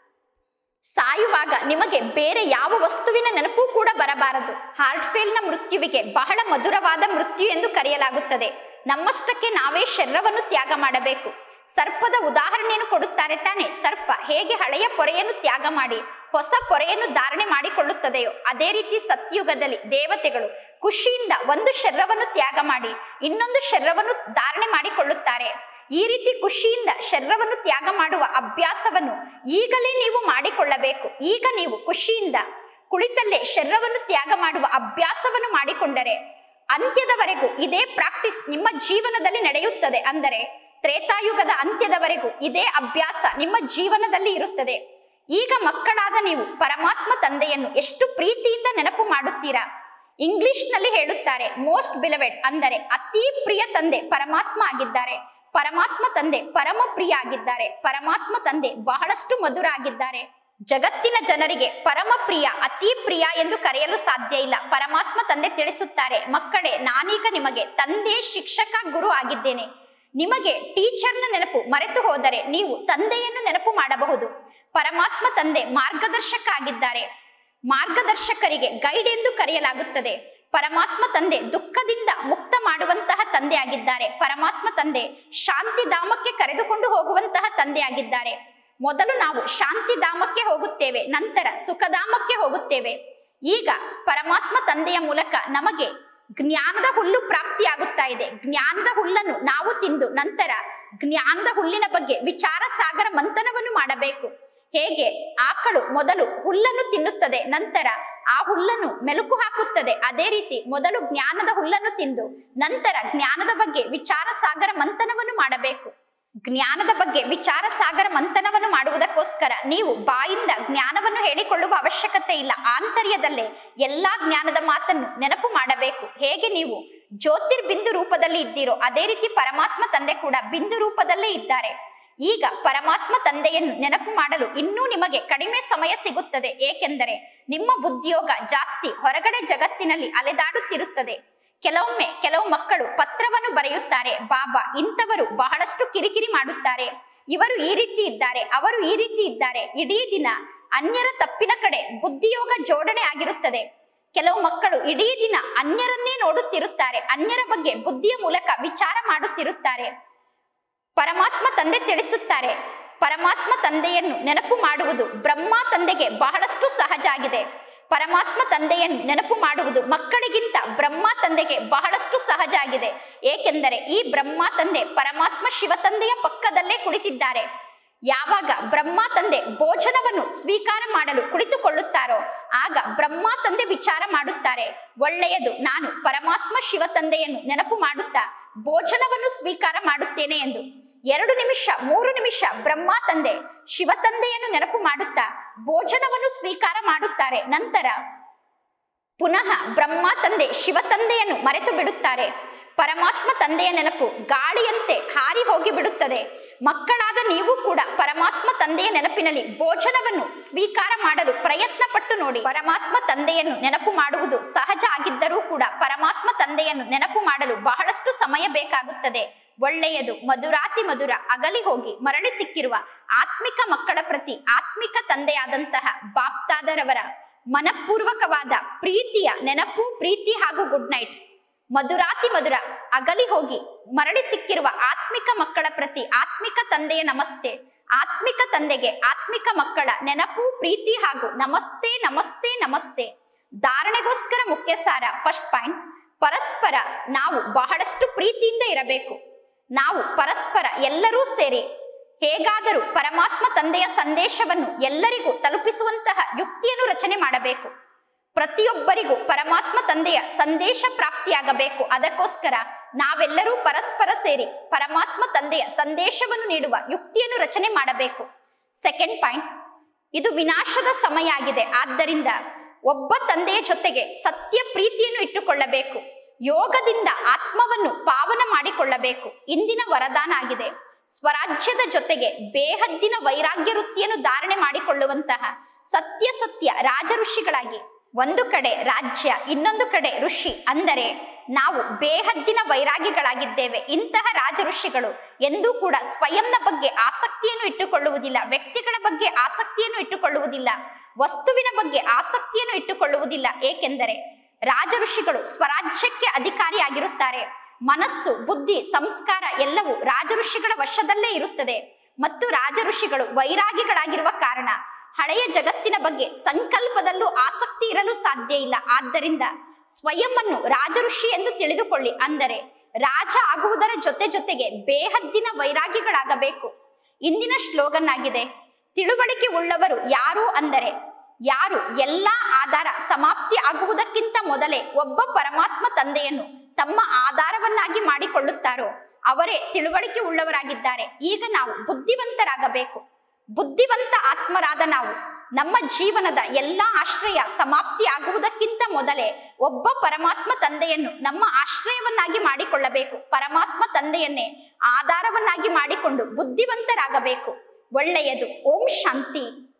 ಸಾಯುವಾಗ ನಿಮಗೆ ಬೇರೆ ಯಾವ ವಸ್ತುವಿನ ನೆನಪು ಕೂಡ ಬರಬಾರದು ಹಾರ್ಟ್ ಫೇಲ್ ನ ಮೃತ್ಯುವಿಗೆ ಬಹಳ ಮಧುರವಾದ ಮೃತ್ಯು ಎಂದು ಕರೆಯಲಾಗುತ್ತದೆ ನಮ್ಮಷ್ಟಕ್ಕೆ ನಾವೇ ಶರೀರವನ್ನು ತ್ಯಾಗ ಮಾಡಬೇಕು ಸರ್ಪದ ಉದಾಹರಣೆಯನ್ನು ಕೊಡುತ್ತಾರೆ ತಾನೆ ಸರ್ಪ ಹೇಗೆ ಹಳೆಯ ಪೊರೆಯನ್ನು ತ್ಯಾಗ ಮಾಡಿ ಹೊಸ ಪೊರೆಯನ್ನು ಧಾರಣೆ ಮಾಡಿಕೊಳ್ಳುತ್ತದೆಯೋ ಅದೇ ರೀತಿ ಸತ್ಯುಗದಲ್ಲಿ ದೇವತೆಗಳು ಖುಷಿಯಿಂದ ಒಂದು ಶರೀರವನ್ನು ತ್ಯಾಗ ಮಾಡಿ ಇನ್ನೊಂದು ಶರೀರವನ್ನು ಧಾರಣೆ ಮಾಡಿಕೊಳ್ಳುತ್ತಾರೆ ಈ ರೀತಿ ಖುಷಿಯಿಂದ ಶರೀರವನ್ನು ತ್ಯಾಗ ಮಾಡುವ ಅಭ್ಯಾಸವನ್ನು ಈಗಲೇ ನೀವು ಮಾಡಿಕೊಳ್ಳಬೇಕು ಈಗ ನೀವು ಖುಷಿಯಿಂದ ಕುಳಿತಲ್ಲೇ ಶರೀರವನ್ನು ತ್ಯಾಗ ಮಾಡುವ ಅಭ್ಯಾಸವನ್ನು ಮಾಡಿಕೊಂಡರೆ ಅಂತ್ಯದವರೆಗೂ ಇದೇ ಪ್ರಾಕ್ಟೀಸ್ ನಿಮ್ಮ ಜೀವನದಲ್ಲಿ ನಡೆಯುತ್ತದೆ ಅಂದರೆ ತ್ರೇತಾಯುಗದ ಅಂತ್ಯದವರೆಗೂ ಇದೇ ಅಭ್ಯಾಸ ನಿಮ್ಮ ಜೀವನದಲ್ಲಿ ಇರುತ್ತದೆ ಈಗ ಮಕ್ಕಳಾದ ನೀವು ಪರಮಾತ್ಮ ತಂದೆಯನ್ನು ಎಷ್ಟು ಪ್ರೀತಿಯಿಂದ ನೆನಪು ಮಾಡುತ್ತೀರಾ ಇಂಗ್ಲಿಷ್ನಲ್ಲಿ ಹೇಳುತ್ತಾರೆ ಮೋಸ್ಟ್ ಬಿಲವೆಡ್ ಅಂದರೆ ಅತಿ ಪ್ರಿಯ ತಂದೆ ಪರಮಾತ್ಮ ಆಗಿದ್ದಾರೆ ಪರಮಾತ್ಮ ತಂದೆ ಪರಮ ಪ್ರಿಯ ಆಗಿದ್ದಾರೆ ಪರಮಾತ್ಮ ತಂದೆ ಬಹಳಷ್ಟು ಮಧುರ ಆಗಿದ್ದಾರೆ ಜಗತ್ತಿನ ಜನರಿಗೆ ಪರಮ ಪ್ರಿಯ ಅತಿ ಪ್ರಿಯ ಎಂದು ಕರೆಯಲು ಸಾಧ್ಯ ಇಲ್ಲ ಪರಮಾತ್ಮ ತಂದೆ ತಿಳಿಸುತ್ತಾರೆ ಮಕ್ಕಳೇ ನಾನೀಗ ನಿಮಗೆ ತಂದೆ ಶಿಕ್ಷಕ ಗುರು ಆಗಿದ್ದೇನೆ ನಿಮಗೆ ಟೀಚರ್ನ ನೆನಪು ಮರೆತು ಹೋದರೆ ನೀವು ತಂದೆಯನ್ನು ನೆನಪು ಮಾಡಬಹುದು ಪರಮಾತ್ಮ ತಂದೆ ಮಾರ್ಗದರ್ಶಕ ಆಗಿದ್ದಾರೆ ಮಾರ್ಗದರ್ಶಕರಿಗೆ ಗೈಡ್ ಎಂದು ಕರೆಯಲಾಗುತ್ತದೆ ಪರಮಾತ್ಮ ತಂದೆ ದುಃಖದಿಂದ ಮುಕ್ತ ಮಾಡುವಂತಹ ತಂದೆ ಆಗಿದ್ದಾರೆ ಪರಮಾತ್ಮ ತಂದೆ ಶಾಂತಿಧಾಮಕ್ಕೆ ಕರೆದುಕೊಂಡು ಹೋಗುವಂತಹ ತಂದೆ ಆಗಿದ್ದಾರೆ ಮೊದಲು ನಾವು ಶಾಂತಿಧಾಮಕ್ಕೆ ಹೋಗುತ್ತೇವೆ ನಂತರ ಸುಖಧಾಮಕ್ಕೆ ಹೋಗುತ್ತೇವೆ ಈಗ ಪರಮಾತ್ಮ ತಂದೆಯ ಮೂಲಕ ನಮಗೆ ಜ್ಞಾನದ ಹುಲ್ಲು ಪ್ರಾಪ್ತಿಯಾಗುತ್ತಾ ಇದೆ ಜ್ಞಾನದ ಹುಲ್ಲನ್ನು ನಾವು ತಿಂದು ನಂತರ ಜ್ಞಾನದ ಹುಲ್ಲಿನ ಬಗ್ಗೆ ವಿಚಾರ ಸಾಗರ ಮಂಥನವನ್ನು ಮಾಡಬೇಕು ಹೇಗೆ ಆಕಳು ಮೊದಲು ಹುಲ್ಲನ್ನು ತಿನ್ನುತ್ತದೆ ನಂತರ ಆ ಹುಲ್ಲನ್ನು ಮೆಲುಕು ಹಾಕುತ್ತದೆ ಅದೇ ರೀತಿ ಮೊದಲು ಜ್ಞಾನದ ಹುಲ್ಲನ್ನು ತಿಂದು ನಂತರ ಜ್ಞಾನದ ಬಗ್ಗೆ ವಿಚಾರ ಸಾಗರ ಮಂಥನವನ್ನು ಮಾಡಬೇಕು ಜ್ಞಾನದ ಬಗ್ಗೆ ವಿಚಾರ ಸಾಗರ ಮಂಥನವನ್ನು ಮಾಡುವುದಕ್ಕೋಸ್ಕರ ನೀವು ಬಾಯಿಂದ ಜ್ಞಾನವನ್ನು ಹೇಳಿಕೊಳ್ಳುವ ಅವಶ್ಯಕತೆ ಇಲ್ಲ ಆಂತರ್ಯದಲ್ಲೇ ಎಲ್ಲಾ ಜ್ಞಾನದ ಮಾತನ್ನು ನೆನಪು ಮಾಡಬೇಕು ಹೇಗೆ ನೀವು ಜ್ಯೋತಿರ್ಬಿಂದು ರೂಪದಲ್ಲಿ ಇದ್ದೀರೋ ಅದೇ ರೀತಿ ಪರಮಾತ್ಮ ತಂದೆ ಕೂಡ ಬಿಂದು ರೂಪದಲ್ಲೇ ಇದ್ದಾರೆ ಈಗ ಪರಮಾತ್ಮ ತಂದೆಯನ್ನು ನೆನಪು ಮಾಡಲು ಇನ್ನೂ ನಿಮಗೆ ಕಡಿಮೆ ಸಮಯ ಸಿಗುತ್ತದೆ ಏಕೆಂದರೆ ನಿಮ್ಮ ಬುದ್ಧಿಯೋಗ ಜಾಸ್ತಿ ಹೊರಗಡೆ ಜಗತ್ತಿನಲ್ಲಿ ಅಲೆದಾಡುತ್ತಿರುತ್ತದೆ ಕೆಲವೊಮ್ಮೆ ಕೆಲವು ಮಕ್ಕಳು ಪತ್ರವನ್ನು ಬರೆಯುತ್ತಾರೆ ಬಾಬಾ ಇಂಥವರು ಬಹಳಷ್ಟು ಕಿರಿಕಿರಿ ಮಾಡುತ್ತಾರೆ ಇವರು ಈ ರೀತಿ ಇದ್ದಾರೆ ಅವರು ಈ ರೀತಿ ಇದ್ದಾರೆ ಇಡೀ ದಿನ ಅನ್ಯರ ತಪ್ಪಿನ ಕಡೆ ಬುದ್ಧಿಯೋಗ ಜೋಡಣೆ ಆಗಿರುತ್ತದೆ ಕೆಲವು ಮಕ್ಕಳು ಇಡೀ ದಿನ ಅನ್ಯರನ್ನೇ ನೋಡುತ್ತಿರುತ್ತಾರೆ ಅನ್ಯರ ಬಗ್ಗೆ ಬುದ್ಧಿಯ ಮೂಲಕ ವಿಚಾರ ಮಾಡುತ್ತಿರುತ್ತಾರೆ ಪರಮಾತ್ಮ ತಂದೆ ತಿಳಿಸುತ್ತಾರೆ ಪರಮಾತ್ಮ ತಂದೆಯನ್ನು ನೆನಪು ಮಾಡುವುದು ಬ್ರಹ್ಮ ತಂದೆಗೆ ಬಹಳಷ್ಟು ಸಹಜ ಆಗಿದೆ ಪರಮಾತ್ಮ ತಂದೆಯನ್ನು ನೆನಪು ಮಾಡುವುದು ಮಕ್ಕಳಿಗಿಂತ ಬ್ರಹ್ಮ ತಂದೆಗೆ ಬಹಳಷ್ಟು ಸಹಜ ಆಗಿದೆ ಏಕೆಂದರೆ ಈ ಬ್ರಹ್ಮ ತಂದೆ ಪರಮಾತ್ಮ ಶಿವ ತಂದೆಯ ಪಕ್ಕದಲ್ಲೇ ಕುಳಿತಿದ್ದಾರೆ ಯಾವಾಗ ಬ್ರಹ್ಮ ತಂದೆ ಭೋಜನವನ್ನು ಸ್ವೀಕಾರ ಮಾಡಲು ಕುಳಿತುಕೊಳ್ಳುತ್ತಾರೋ ಆಗ ಬ್ರಹ್ಮ ತಂದೆ ವಿಚಾರ ಮಾಡುತ್ತಾರೆ ಒಳ್ಳೆಯದು ನಾನು ಪರಮಾತ್ಮ ಶಿವ ತಂದೆಯನ್ನು ನೆನಪು ಮಾಡುತ್ತಾ ಭೋಜನವನ್ನು ಸ್ವೀಕಾರ ಮಾಡುತ್ತೇನೆ ಎಂದು ಎರಡು ನಿಮಿಷ ಮೂರು ನಿಮಿಷ ಬ್ರಹ್ಮ ತಂದೆ ಶಿವ ತಂದೆಯನ್ನು ನೆನಪು ಮಾಡುತ್ತಾ ಭೋಜನವನ್ನು ಸ್ವೀಕಾರ ಮಾಡುತ್ತಾರೆ ನಂತರ ಪುನಃ ಬ್ರಹ್ಮ ತಂದೆ ಶಿವ ತಂದೆಯನ್ನು ಮರೆತು ಬಿಡುತ್ತಾರೆ ಪರಮಾತ್ಮ ತಂದೆಯ ನೆನಪು ಗಾಳಿಯಂತೆ ಹಾರಿ ಹೋಗಿ ಬಿಡುತ್ತದೆ ಮಕ್ಕಳಾದ ನೀವು ಕೂಡ ಪರಮಾತ್ಮ ತಂದೆಯ ನೆನಪಿನಲ್ಲಿ ಭೋಜನವನ್ನು ಸ್ವೀಕಾರ ಮಾಡಲು ಪ್ರಯತ್ನ ಪಟ್ಟು ನೋಡಿ ಪರಮಾತ್ಮ ತಂದೆಯನ್ನು ನೆನಪು ಮಾಡುವುದು ಸಹಜ ಆಗಿದ್ದರೂ ಕೂಡ ಪರಮಾತ್ಮ ತಂದೆಯನ್ನು ನೆನಪು ಮಾಡಲು ಬಹಳಷ್ಟು ಸಮಯ ಬೇಕಾಗುತ್ತದೆ ಒಳ್ಳೆಯದು ಮಧುರಾತಿ ಮಧುರ ಅಗಲಿ ಹೋಗಿ ಮರಳಿ ಸಿಕ್ಕಿರುವ ಆತ್ಮಿಕ ಮಕ್ಕಳ ಪ್ರತಿ ಆತ್ಮಿಕ ತಂದೆಯಾದಂತಹ ಬಾಪ್ತಾದರವರ ಮನಪೂರ್ವಕವಾದ ಪ್ರೀತಿಯ ನೆನಪು ಪ್ರೀತಿ ಹಾಗೂ ಗುಡ್ ನೈಟ್ ಮಧುರಾತಿ ಮಧುರ ಅಗಲಿ ಹೋಗಿ ಮರಳಿ ಸಿಕ್ಕಿರುವ ಆತ್ಮಿಕ ಮಕ್ಕಳ ಪ್ರತಿ ಆತ್ಮಿಕ ತಂದೆಯ ನಮಸ್ತೆ ಆತ್ಮಿಕ ತಂದೆಗೆ ಆತ್ಮಿಕ ಮಕ್ಕಳ ನೆನಪು ಪ್ರೀತಿ ಹಾಗೂ ನಮಸ್ತೆ ನಮಸ್ತೆ ನಮಸ್ತೆ ಧಾರಣೆಗೋಸ್ಕರ ಮುಖ್ಯ ಸಾರ ಫಸ್ಟ್ ಪಾಯಿಂಟ್ ಪರಸ್ಪರ ನಾವು ಬಹಳಷ್ಟು ಪ್ರೀತಿಯಿಂದ ಇರಬೇಕು ನಾವು ಪರಸ್ಪರ ಎಲ್ಲರೂ ಸೇರಿ ಹೇಗಾದರೂ ಪರಮಾತ್ಮ ತಂದೆಯ ಸಂದೇಶವನ್ನು ಎಲ್ಲರಿಗೂ ತಲುಪಿಸುವಂತಹ ಯುಕ್ತಿಯನ್ನು ರಚನೆ ಮಾಡಬೇಕು ಪ್ರತಿಯೊಬ್ಬರಿಗೂ ಪರಮಾತ್ಮ ತಂದೆಯ ಸಂದೇಶ ಪ್ರಾಪ್ತಿಯಾಗಬೇಕು ಅದಕ್ಕೋಸ್ಕರ ನಾವೆಲ್ಲರೂ ಪರಸ್ಪರ ಸೇರಿ ಪರಮಾತ್ಮ ತಂದೆಯ ಸಂದೇಶವನ್ನು ನೀಡುವ ಯುಕ್ತಿಯನ್ನು ರಚನೆ ಮಾಡಬೇಕು ಸೆಕೆಂಡ್ ಪಾಯಿಂಟ್ ಇದು ವಿನಾಶದ ಸಮಯ ಆಗಿದೆ ಆದ್ದರಿಂದ ಒಬ್ಬ ತಂದೆಯ ಜೊತೆಗೆ ಸತ್ಯ ಪ್ರೀತಿಯನ್ನು ಇಟ್ಟುಕೊಳ್ಳಬೇಕು ಯೋಗದಿಂದ ಆತ್ಮವನ್ನು ಪಾವನ ಮಾಡಿಕೊಳ್ಳಬೇಕು ಇಂದಿನ ವರದಾನ ಆಗಿದೆ ಸ್ವರಾಜ್ಯದ ಜೊತೆಗೆ ಬೇಹದ್ದಿನ ವೈರಾಗ್ಯ ವೃತ್ತಿಯನ್ನು ಧಾರಣೆ ಮಾಡಿಕೊಳ್ಳುವಂತಹ ಸತ್ಯ ಸತ್ಯ ರಾಜ ಋಷಿಗಳಾಗಿ ಒಂದು ಕಡೆ ರಾಜ್ಯ ಇನ್ನೊಂದು ಕಡೆ ಋಷಿ ಅಂದರೆ ನಾವು ಬೇಹದ್ದಿನ ವೈರಾಗಿಗಳಾಗಿದ್ದೇವೆ ಇಂತಹ ರಾಜ ಋಷಿಗಳು ಎಂದೂ ಕೂಡ ಸ್ವಯಂನ ಬಗ್ಗೆ ಆಸಕ್ತಿಯನ್ನು ಇಟ್ಟುಕೊಳ್ಳುವುದಿಲ್ಲ ವ್ಯಕ್ತಿಗಳ ಬಗ್ಗೆ ಆಸಕ್ತಿಯನ್ನು ಇಟ್ಟುಕೊಳ್ಳುವುದಿಲ್ಲ ವಸ್ತುವಿನ ಬಗ್ಗೆ ಆಸಕ್ತಿಯನ್ನು ಇಟ್ಟುಕೊಳ್ಳುವುದಿಲ್ಲ ಏಕೆಂದರೆ ರಾಜ ಋಷಿಗಳು ಸ್ವರಾಜ್ಯಕ್ಕೆ ಅಧಿಕಾರಿಯಾಗಿರುತ್ತಾರೆ ಮನಸ್ಸು ಬುದ್ಧಿ ಸಂಸ್ಕಾರ ಎಲ್ಲವೂ ರಾಜ ಋಷಿಗಳ ವಶದಲ್ಲೇ ಇರುತ್ತದೆ ಮತ್ತು ರಾಜ ಋಷಿಗಳು ವೈರಾಗಿಗಳಾಗಿರುವ ಕಾರಣ ಹಳೆಯ ಜಗತ್ತಿನ ಬಗ್ಗೆ ಸಂಕಲ್ಪದಲ್ಲೂ ಆಸಕ್ತಿ ಇರಲು ಸಾಧ್ಯ ಇಲ್ಲ ಆದ್ದರಿಂದ ಸ್ವಯಂವನ್ನು ರಾಜ ಋಷಿ ಎಂದು ತಿಳಿದುಕೊಳ್ಳಿ ಅಂದರೆ ರಾಜ ಆಗುವುದರ ಜೊತೆ ಜೊತೆಗೆ ಬೇಹದ್ದಿನ ವೈರಾಗಿಗಳಾಗಬೇಕು ಇಂದಿನ ಸ್ಲೋಗನ್ ಆಗಿದೆ ತಿಳುವಳಿಕೆ ಉಳ್ಳವರು ಯಾರು ಅಂದರೆ ಯಾರು ಎಲ್ಲಾ ಆಧಾರ ಸಮಾಪ್ತಿ ಆಗುವುದಕ್ಕಿಂತ ಮೊದಲೇ ಒಬ್ಬ ಪರಮಾತ್ಮ ತಂದೆಯನ್ನು ತಮ್ಮ ಆಧಾರವನ್ನಾಗಿ ಮಾಡಿಕೊಳ್ಳುತ್ತಾರೋ ಅವರೇ ತಿಳುವಳಿಕೆ ಉಳ್ಳವರಾಗಿದ್ದಾರೆ ಈಗ ನಾವು ಬುದ್ಧಿವಂತರಾಗಬೇಕು ಬುದ್ಧಿವಂತ ಆತ್ಮರಾದ ನಾವು ನಮ್ಮ ಜೀವನದ ಎಲ್ಲಾ ಆಶ್ರಯ ಸಮಾಪ್ತಿ ಆಗುವುದಕ್ಕಿಂತ ಮೊದಲೇ ಒಬ್ಬ ಪರಮಾತ್ಮ ತಂದೆಯನ್ನು ನಮ್ಮ ಆಶ್ರಯವನ್ನಾಗಿ ಮಾಡಿಕೊಳ್ಳಬೇಕು ಪರಮಾತ್ಮ ತಂದೆಯನ್ನೇ ಆಧಾರವನ್ನಾಗಿ ಮಾಡಿಕೊಂಡು ಬುದ್ಧಿವಂತರಾಗಬೇಕು ಒಳ್ಳೆಯದು ಓಂ ಶಾಂತಿ